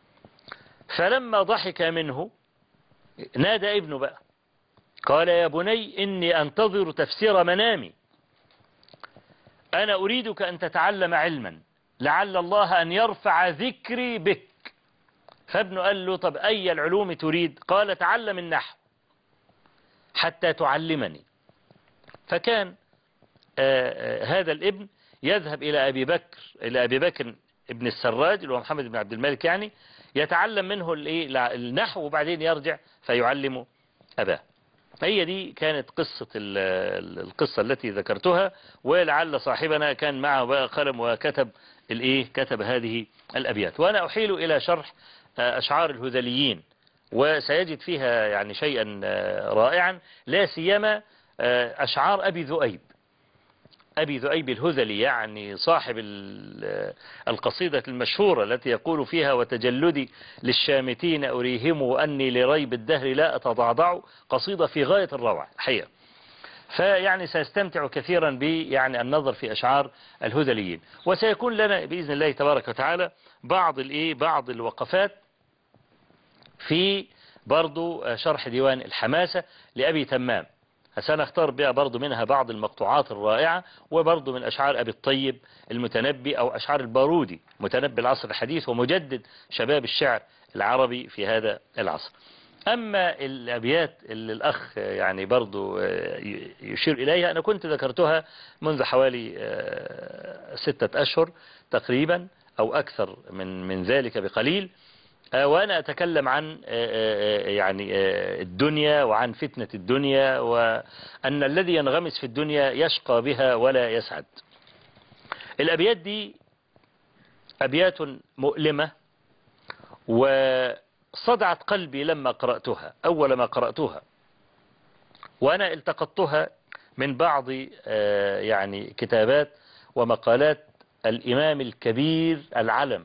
فلما ضحك منه نادى ابنه بقى قال يا بني إني أنتظر تفسير منامي أنا أريدك أن تتعلم علما لعل الله أن يرفع ذكري بك فابنه قال له طب أي العلوم تريد قال تعلم النحو حتى تعلمني فكان آه، آه، هذا الابن يذهب إلى أبي بكر إلى أبي بكر ابن السراج اللي هو محمد بن عبد الملك يعني يتعلم منه الإيه النحو وبعدين يرجع فيعلم أباه فهي دي كانت قصة ال- القصة التي ذكرتها ولعل صاحبنا كان معه بقى قلم وكتب الايه كتب هذه الأبيات وأنا أحيل إلى شرح آه، أشعار الهذليين وسيجد فيها يعني شيئا آه، رائعا لا سيما آه، أشعار أبي ذؤيب أبي ذؤيب الهذلي يعني صاحب ال- القصيدة المشهورة التي يقول فيها وتجلدي للشامتين أريهم أني لريب الدهر لا أتضعضع قصيدة في غاية الروعة الحقيقة فيعني سيستمتع كثيرا ب يعني النظر في أشعار الهذليين وسيكون لنا بإذن الله تبارك وتعالى بعض الإيه بعض الوقفات في برضو شرح ديوان الحماسة لأبي تمام سنختار بها برضو منها بعض المقطوعات الرائعة وبرضو من أشعار أبي الطيب المتنبي أو أشعار البارودي متنبي العصر الحديث ومجدد شباب الشعر العربي في هذا العصر أما الأبيات اللي الأخ يعني برضو يشير إليها أنا كنت ذكرتها منذ حوالي ستة أشهر تقريبا أو أكثر من من ذلك بقليل وأنا أتكلم عن يعني الدنيا وعن فتنة الدنيا وأن الذي ينغمس في الدنيا يشقى بها ولا يسعد الأبيات دي أبيات مؤلمة وصدعت قلبي لما قرأتها أول ما قرأتها وأنا التقطتها من بعض يعني كتابات ومقالات الإمام الكبير العلم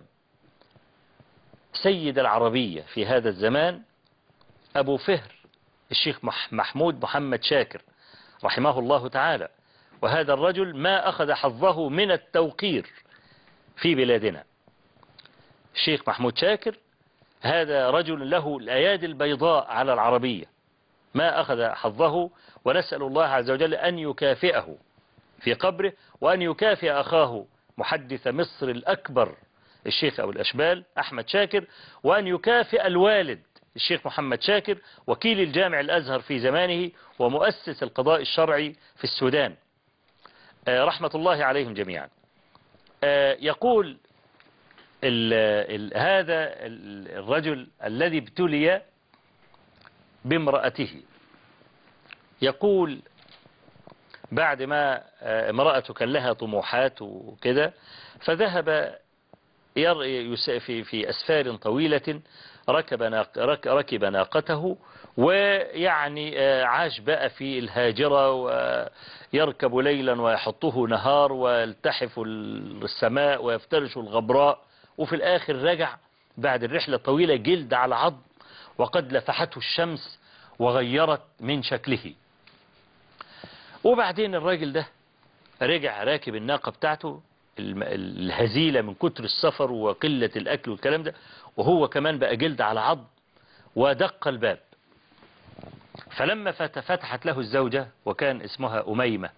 سيد العربية في هذا الزمان أبو فهر الشيخ مح- محمود محمد شاكر رحمه الله تعالى وهذا الرجل ما أخذ حظه من التوقير في بلادنا الشيخ محمود شاكر هذا رجل له الأيادي البيضاء على العربية ما أخذ حظه ونسأل الله عز وجل أن يكافئه في قبره وأن يكافئ أخاه محدث مصر الأكبر الشيخ أبو الأشبال أحمد شاكر وأن يكافئ الوالد الشيخ محمد شاكر وكيل الجامع الأزهر في زمانه ومؤسس القضاء الشرعي في السودان آه، رحمة الله عليهم جميعا آه، يقول ال ال هذا ال- الرجل الذي ابتلي بامرأته يقول بعد ما آه، امرأته كان لها طموحات وكده فذهب ير- يس- في في أسفار طويلة ركب ناق رك- ركب ناقته ويعني آه، عاش بقى في الهاجرة ويركب ليلا ويحطه نهار ويلتحف السماء ويفترش الغبراء وفي الآخر رجع بعد الرحلة الطويلة جلد على عظم وقد لفحته الشمس وغيرت من شكله وبعدين الراجل ده رجع راكب الناقة بتاعته الم- الهزيلة من كتر السفر وقلة الأكل والكلام ده وهو كمان بقى جلد على عظم ودق الباب فلما فت- فتحت له الزوجة وكان اسمها أميمة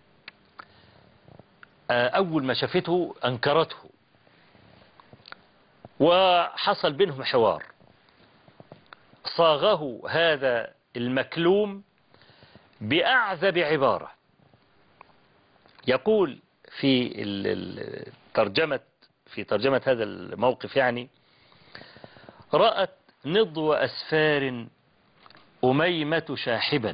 آه، أول ما شافته أنكرته وحصل بينهم حوار صاغه هذا المكلوم بأعذب عبارة يقول في ال- ال- ترجمة في ترجمة هذا الموقف يعني رأت نضو أسفار أميمة شاحبا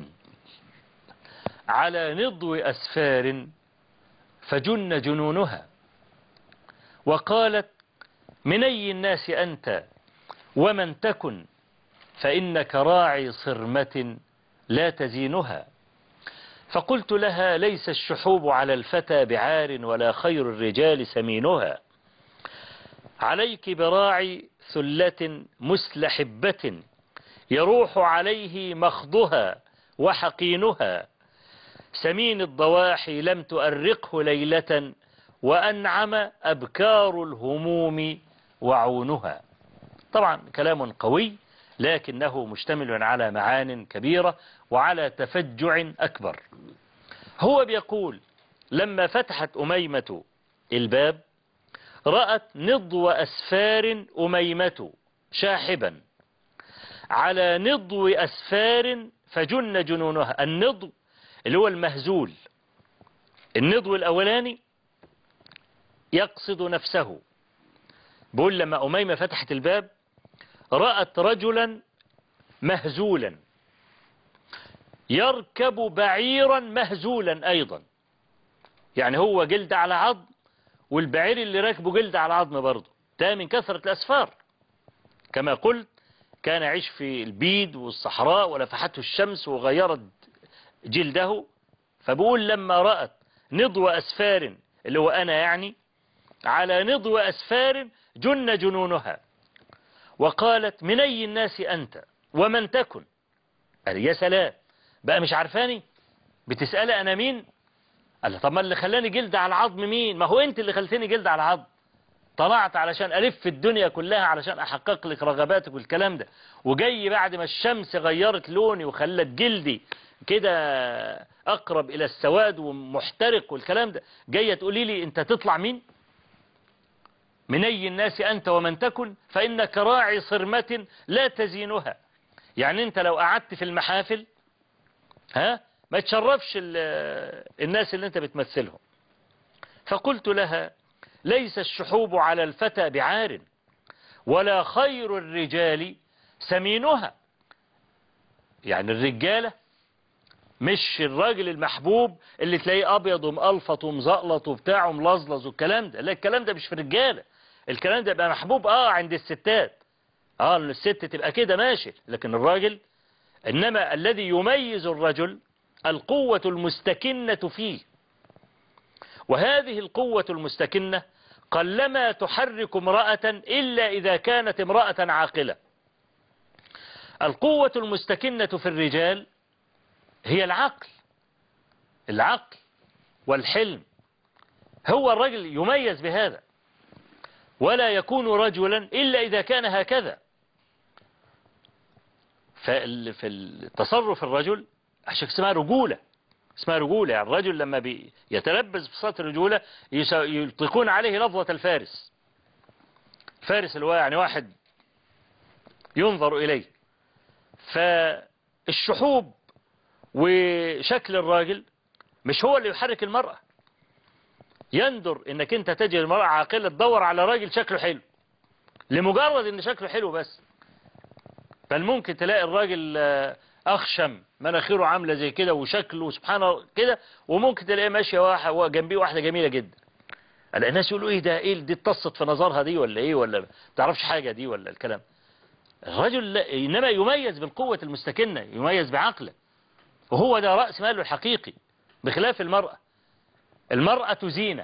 على نضو أسفار فجن جنونها وقالت من أي الناس أنت ومن تكن فإنك راعي صرمة لا تزينها فقلت لها ليس الشحوب على الفتى بعار ولا خير الرجال سمينها عليك براعي ثلة مسلحبة يروح عليه مخضها وحقينها سمين الضواحي لم تؤرقه ليلة وأنعم أبكار الهموم وعونها طبعا كلام قوي لكنه مشتمل على معان كبيرة وعلى تفجع أكبر هو بيقول لما فتحت أميمة الباب رأت نضو أسفار أميمة شاحبا على نضو أسفار فجن جنونها النضو اللي هو المهزول النضو الأولاني يقصد نفسه بيقول لما أميمة فتحت الباب رأت رجلا مهزولا يركب بعيرا مهزولا أيضا يعني هو جلد على عظم والبعير اللي راكبه جلد على عظم برضه ده من كثرة الأسفار كما قلت كان يعيش في البيد والصحراء ولفحته الشمس وغيرت جلده فبقول لما رأت نضو أسفار اللي هو أنا يعني على نضو أسفار جن جنونها وقالت من أي الناس أنت ومن تكن قال يا سلام بقى مش عارفاني بتسأل أنا مين قال لها طب ما اللي خلاني جلد على العظم مين ما هو أنت اللي خلتني جلد على العظم طلعت علشان ألف الدنيا كلها علشان أحقق لك رغباتك والكلام ده وجاي بعد ما الشمس غيرت لوني وخلت جلدي كده أقرب إلى السواد ومحترق والكلام ده جاية تقولي لي أنت تطلع مين من أي الناس أنت ومن تكن فإنك راعي صرمة لا تزينها يعني أنت لو قعدت في المحافل ها ما تشرفش ال- الناس اللي أنت بتمثلهم فقلت لها ليس الشحوب على الفتى بعار ولا خير الرجال سمينها يعني الرجالة مش الراجل المحبوب اللي تلاقيه ابيض ومقلفط ومزقلط وبتاع وملظلظ والكلام ده لا الكلام ده مش في الرجاله الكلام ده يبقى محبوب اه عند الستات اه ان الست تبقى كده ماشي لكن الراجل انما الذي يميز الرجل القوة المستكنة فيه وهذه القوة المستكنة قلما تحرك امرأة إلا إذا كانت امرأة عاقلة القوة المستكنة في الرجال هي العقل العقل والحلم هو الرجل يميز بهذا ولا يكون رجلا إلا إذا كان هكذا فال- في التصرف الرجل عشان اسمها رجولة اسمها رجولة يعني الرجل لما بي- يتلبس بصفات الرجولة يس- يطلقون عليه لفظة الفارس فارس اللي هو يعني واحد ينظر إليه فالشحوب وشكل الراجل مش هو اللي يحرك المرأة يندر انك انت تجد المرأة عاقلة تدور على راجل شكله حلو لمجرد ان شكله حلو بس بل ممكن تلاقي الراجل آه، اخشم مناخيره عاملة زي كده وشكله سبحان الله كده وممكن تلاقيه ماشية واحد وجنبيه واحدة جميلة جدا الاقي الناس يقولوا ايه ده ايه دي اتصت في نظرها دي ولا ايه ولا ما تعرفش حاجة دي ولا الكلام الرجل لا- انما يميز بالقوة المستكنة يميز بعقله وهو ده رأس ماله الحقيقي بخلاف المرأة المرأة زينة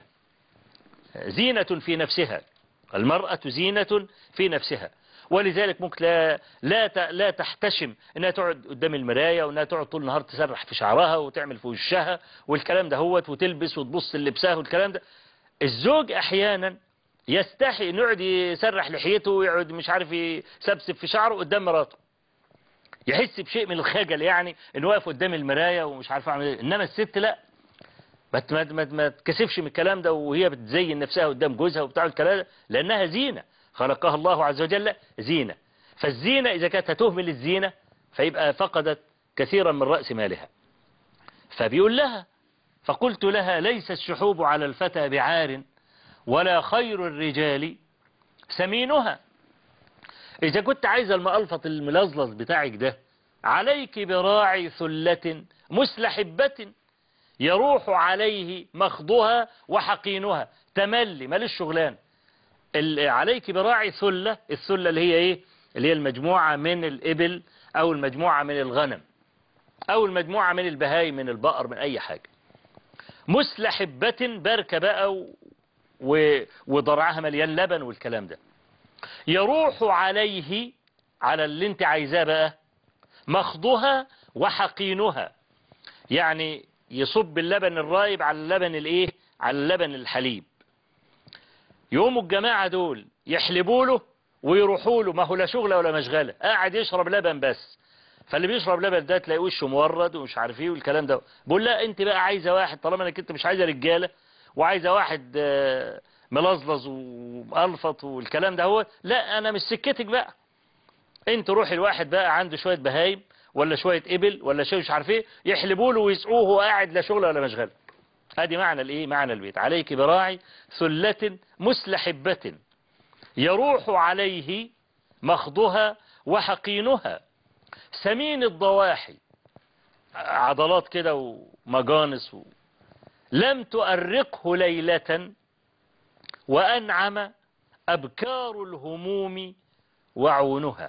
زينة في نفسها المرأة زينة في نفسها ولذلك ممكن لا لا ت- لا تحتشم انها تقعد قدام المراية وانها تقعد طول النهار تسرح في شعرها وتعمل في وشها والكلام ده هوت وتلبس وتبص للبسها والكلام ده الزوج احيانا يستحي انه يقعد يسرح لحيته ويقعد مش عارف يسبسب في شعره قدام مراته يحس بشيء من الخجل يعني انه واقف قدام المراية ومش عارف اعمل ايه انما الست لا ما ت- ما ت- ما ت- ما تكسفش من الكلام ده وهي بتزين نفسها قدام جوزها وبتاع الكلام ده لانها زينة خلقها الله عز وجل زينة فالزينة اذا كانت هتهمل الزينة فيبقى فقدت كثيرا من رأس مالها فبيقول لها فقلت لها ليس الشحوب على الفتى بعار ولا خير الرجال سمينها إذا كنت عايز المألفط الملظلظ بتاعك ده عليك براعي ثلة مسلحبة يروح عليه مخضها وحقينها تملي ماليش شغلان ال- عليك براعي ثلة الثلة اللي هي ايه اللي هي المجموعة من الإبل أو المجموعة من الغنم أو المجموعة من البهايم من البقر من أي حاجة مسلحبة بركة بقى و... و... وضرعها مليان لبن والكلام ده يروح عليه على اللي انت عايزاه بقى مخضها وحقينها يعني يصب اللبن الرايب على اللبن الايه على اللبن الحليب يقوموا الجماعة دول يحلبوا له ويروحوا له ما هو لا شغلة ولا مشغلة قاعد يشرب لبن بس فاللي بيشرب لبن ده تلاقي وشه مورد ومش عارف ايه والكلام ده بقول لا انت بقى عايزه واحد طالما انك انت مش عايزه رجاله وعايزه واحد آه، ملظلظ ومقلفط والكلام ده هو لا انا مش سكتك بقى انت روحي الواحد بقى عنده شويه بهايم ولا شويه ابل ولا شيء مش عارف ايه يحلبوا له ويسقوه وهو قاعد لا شغل ولا مشغله ادي معنى الايه معنى البيت عليك براعي ثلة مسلحبة يروح عليه مخضها وحقينها سمين الضواحي عضلات كده ومجانس و... لم تؤرقه ليلة وأنعم أبكار الهموم وعونها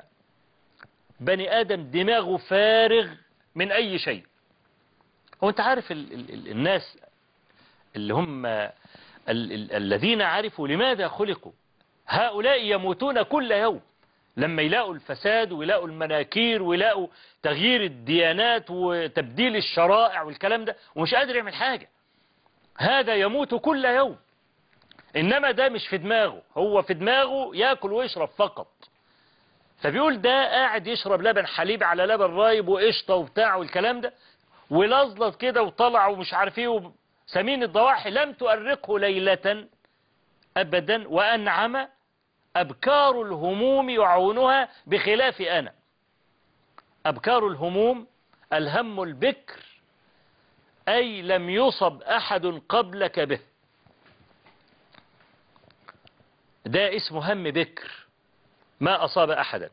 بني آدم دماغه فارغ من أي شيء هو أنت عارف ال ال ال الناس اللي هم ال ال الذين عرفوا لماذا خلقوا هؤلاء يموتون كل يوم لما يلاقوا الفساد ويلاقوا المناكير ويلاقوا تغيير الديانات وتبديل الشرائع والكلام ده ومش قادر يعمل حاجة هذا يموت كل يوم إنما ده مش في دماغه هو في دماغه يأكل ويشرب فقط فبيقول ده قاعد يشرب لبن حليب على لبن رايب وقشطة وبتاع والكلام ده ولزلط كده وطلع ومش عارف ايه وب- سمين الضواحي لم تؤرقه ليلة أبدا وأنعم أبكار الهموم يعونها بخلاف أنا أبكار الهموم الهم البكر أي لم يصب أحد قبلك به ده اسمه هم بكر ما أصاب أحدا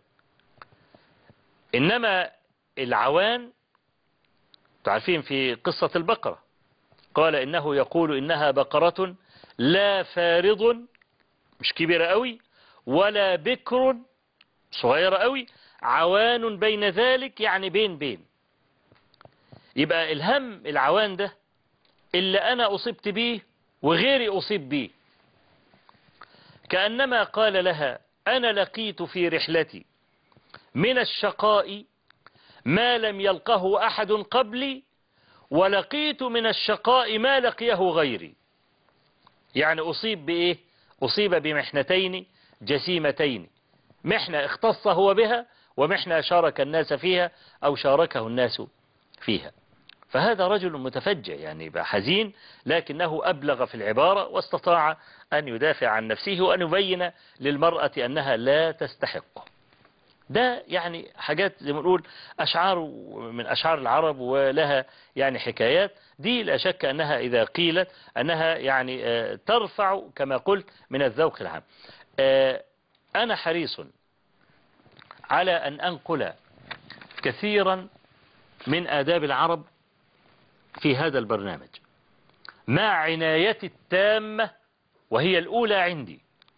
إنما العوان تعرفين في قصة البقرة قال إنه يقول إنها بقرة لا فارض مش كبيرة قوي ولا بكر صغيرة قوي عوان بين ذلك يعني بين بين يبقى الهم العوان ده اللي أنا أصبت بيه وغيري أصيب به كأنما قال لها أنا لقيت في رحلتي من الشقاء ما لم يلقه أحد قبلي ولقيت من الشقاء ما لقيه غيري يعني أصيب بإيه أصيب بمحنتين جسيمتين محنة اختص هو بها ومحنة شارك الناس فيها أو شاركه الناس فيها فهذا رجل متفجع يعني يبقى حزين لكنه أبلغ في العبارة واستطاع أن يدافع عن نفسه وأن يبين للمرأة أنها لا تستحقه ده يعني حاجات زي ما نقول أشعار من أشعار العرب ولها يعني حكايات دي لا شك أنها إذا قيلت أنها يعني آه، ترفع كما قلت من الذوق العام آه، أنا حريص على أن أنقل كثيرا من آداب العرب في هذا البرنامج مع عنايتي التامة وهي الأولى عندي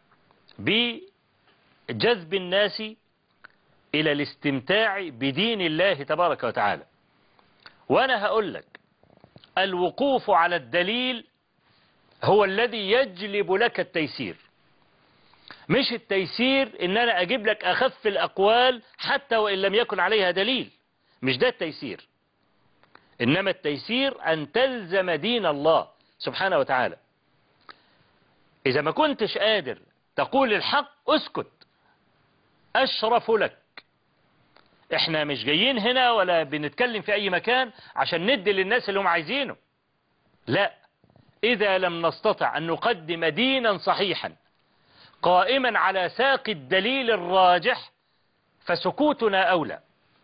بجذب الناس إلى الاستمتاع بدين الله تبارك وتعالى وأنا هقول لك الوقوف على الدليل هو الذي يجلب لك التيسير مش التيسير ان انا اجيب لك اخف الاقوال حتى وان لم يكن عليها دليل مش ده التيسير انما التيسير ان تلزم دين الله سبحانه وتعالى اذا ما كنتش قادر تقول الحق اسكت اشرف لك احنا مش جايين هنا ولا بنتكلم في اي مكان عشان ندي للناس اللي هم عايزينه لا اذا لم نستطع ان نقدم دينا صحيحا قائما على ساق الدليل الراجح فسكوتنا أولى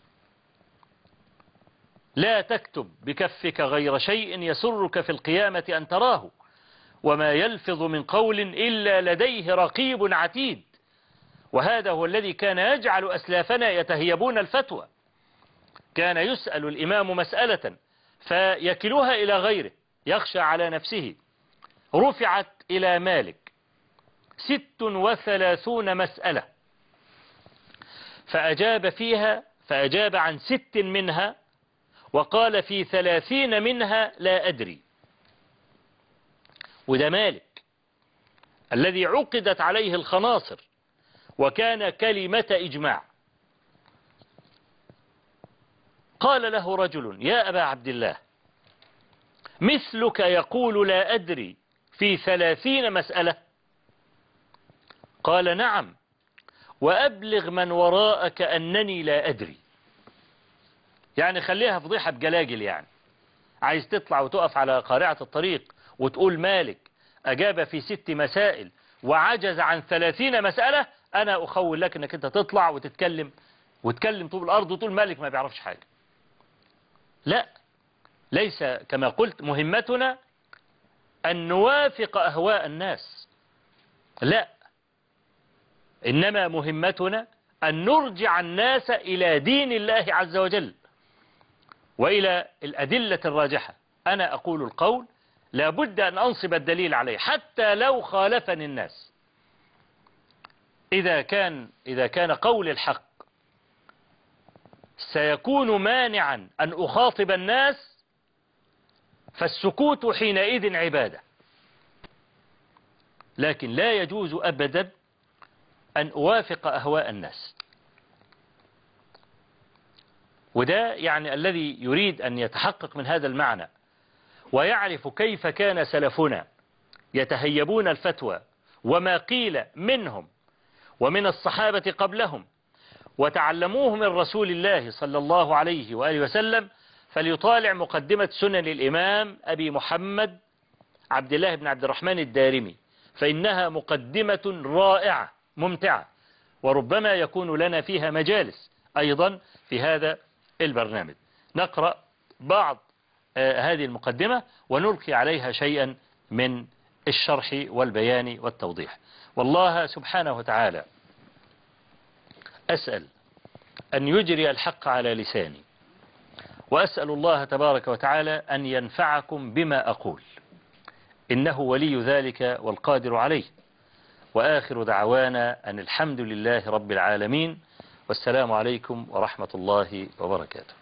لا تكتب بكفك غير شيء يسرك في القيامة أن تراه وما يلفظ من قول إلا لديه رقيب عتيد وهذا هو الذي كان يجعل أسلافنا يتهيبون الفتوى كان يسأل الإمام مسألة فيكلوها إلى غيره يخشى على نفسه رفعت إلى مالك ست وثلاثون مسألة فأجاب فيها فأجاب عن ست منها وقال في ثلاثين منها لا أدري وده مالك الذي عقدت عليه الخناصر وكان كلمة إجماع قال له رجل يا أبا عبد الله مثلك يقول لا أدري في ثلاثين مسألة قال نعم وأبلغ من وراءك أنني لا أدري يعني خليها فضيحة بجلاجل يعني عايز تطلع وتقف على قارعة الطريق وتقول مالك أجاب في ست مسائل وعجز عن ثلاثين مسألة أنا أخول لك أنك أنت تطلع وتتكلم وتكلم طول الأرض وتقول مالك ما بيعرفش حاجة لا ليس كما قلت مهمتنا أن نوافق أهواء الناس لا إنما مهمتنا أن نرجع الناس إلى دين الله عز وجل وإلى الأدلة الراجحة أنا أقول القول لابد أن أنصب الدليل عليه حتى لو خالفني الناس إذا كان, إذا كان قول الحق سيكون مانعا أن أخاطب الناس فالسكوت حينئذ عبادة لكن لا يجوز أبدا أن أوافق أهواء الناس وده يعني الذي يريد أن يتحقق من هذا المعنى ويعرف كيف كان سلفنا يتهيبون الفتوى وما قيل منهم ومن الصحابة قبلهم وتعلموه من رسول الله صلى الله عليه وآله وسلم فليطالع مقدمة سنن الإمام أبي محمد عبد الله بن عبد الرحمن الدارمي فإنها مقدمة رائعة ممتعة وربما يكون لنا فيها مجالس أيضا في هذا البرنامج نقرأ بعض آه، هذه المقدمة ونلقي عليها شيئا من الشرح والبيان والتوضيح والله سبحانه وتعالى أسأل أن يجري الحق على لساني وأسأل الله تبارك وتعالى أن ينفعكم بما أقول إنه ولي ذلك والقادر عليه وآخر دعوانا أن الحمد لله رب العالمين والسلام عليكم ورحمة الله وبركاته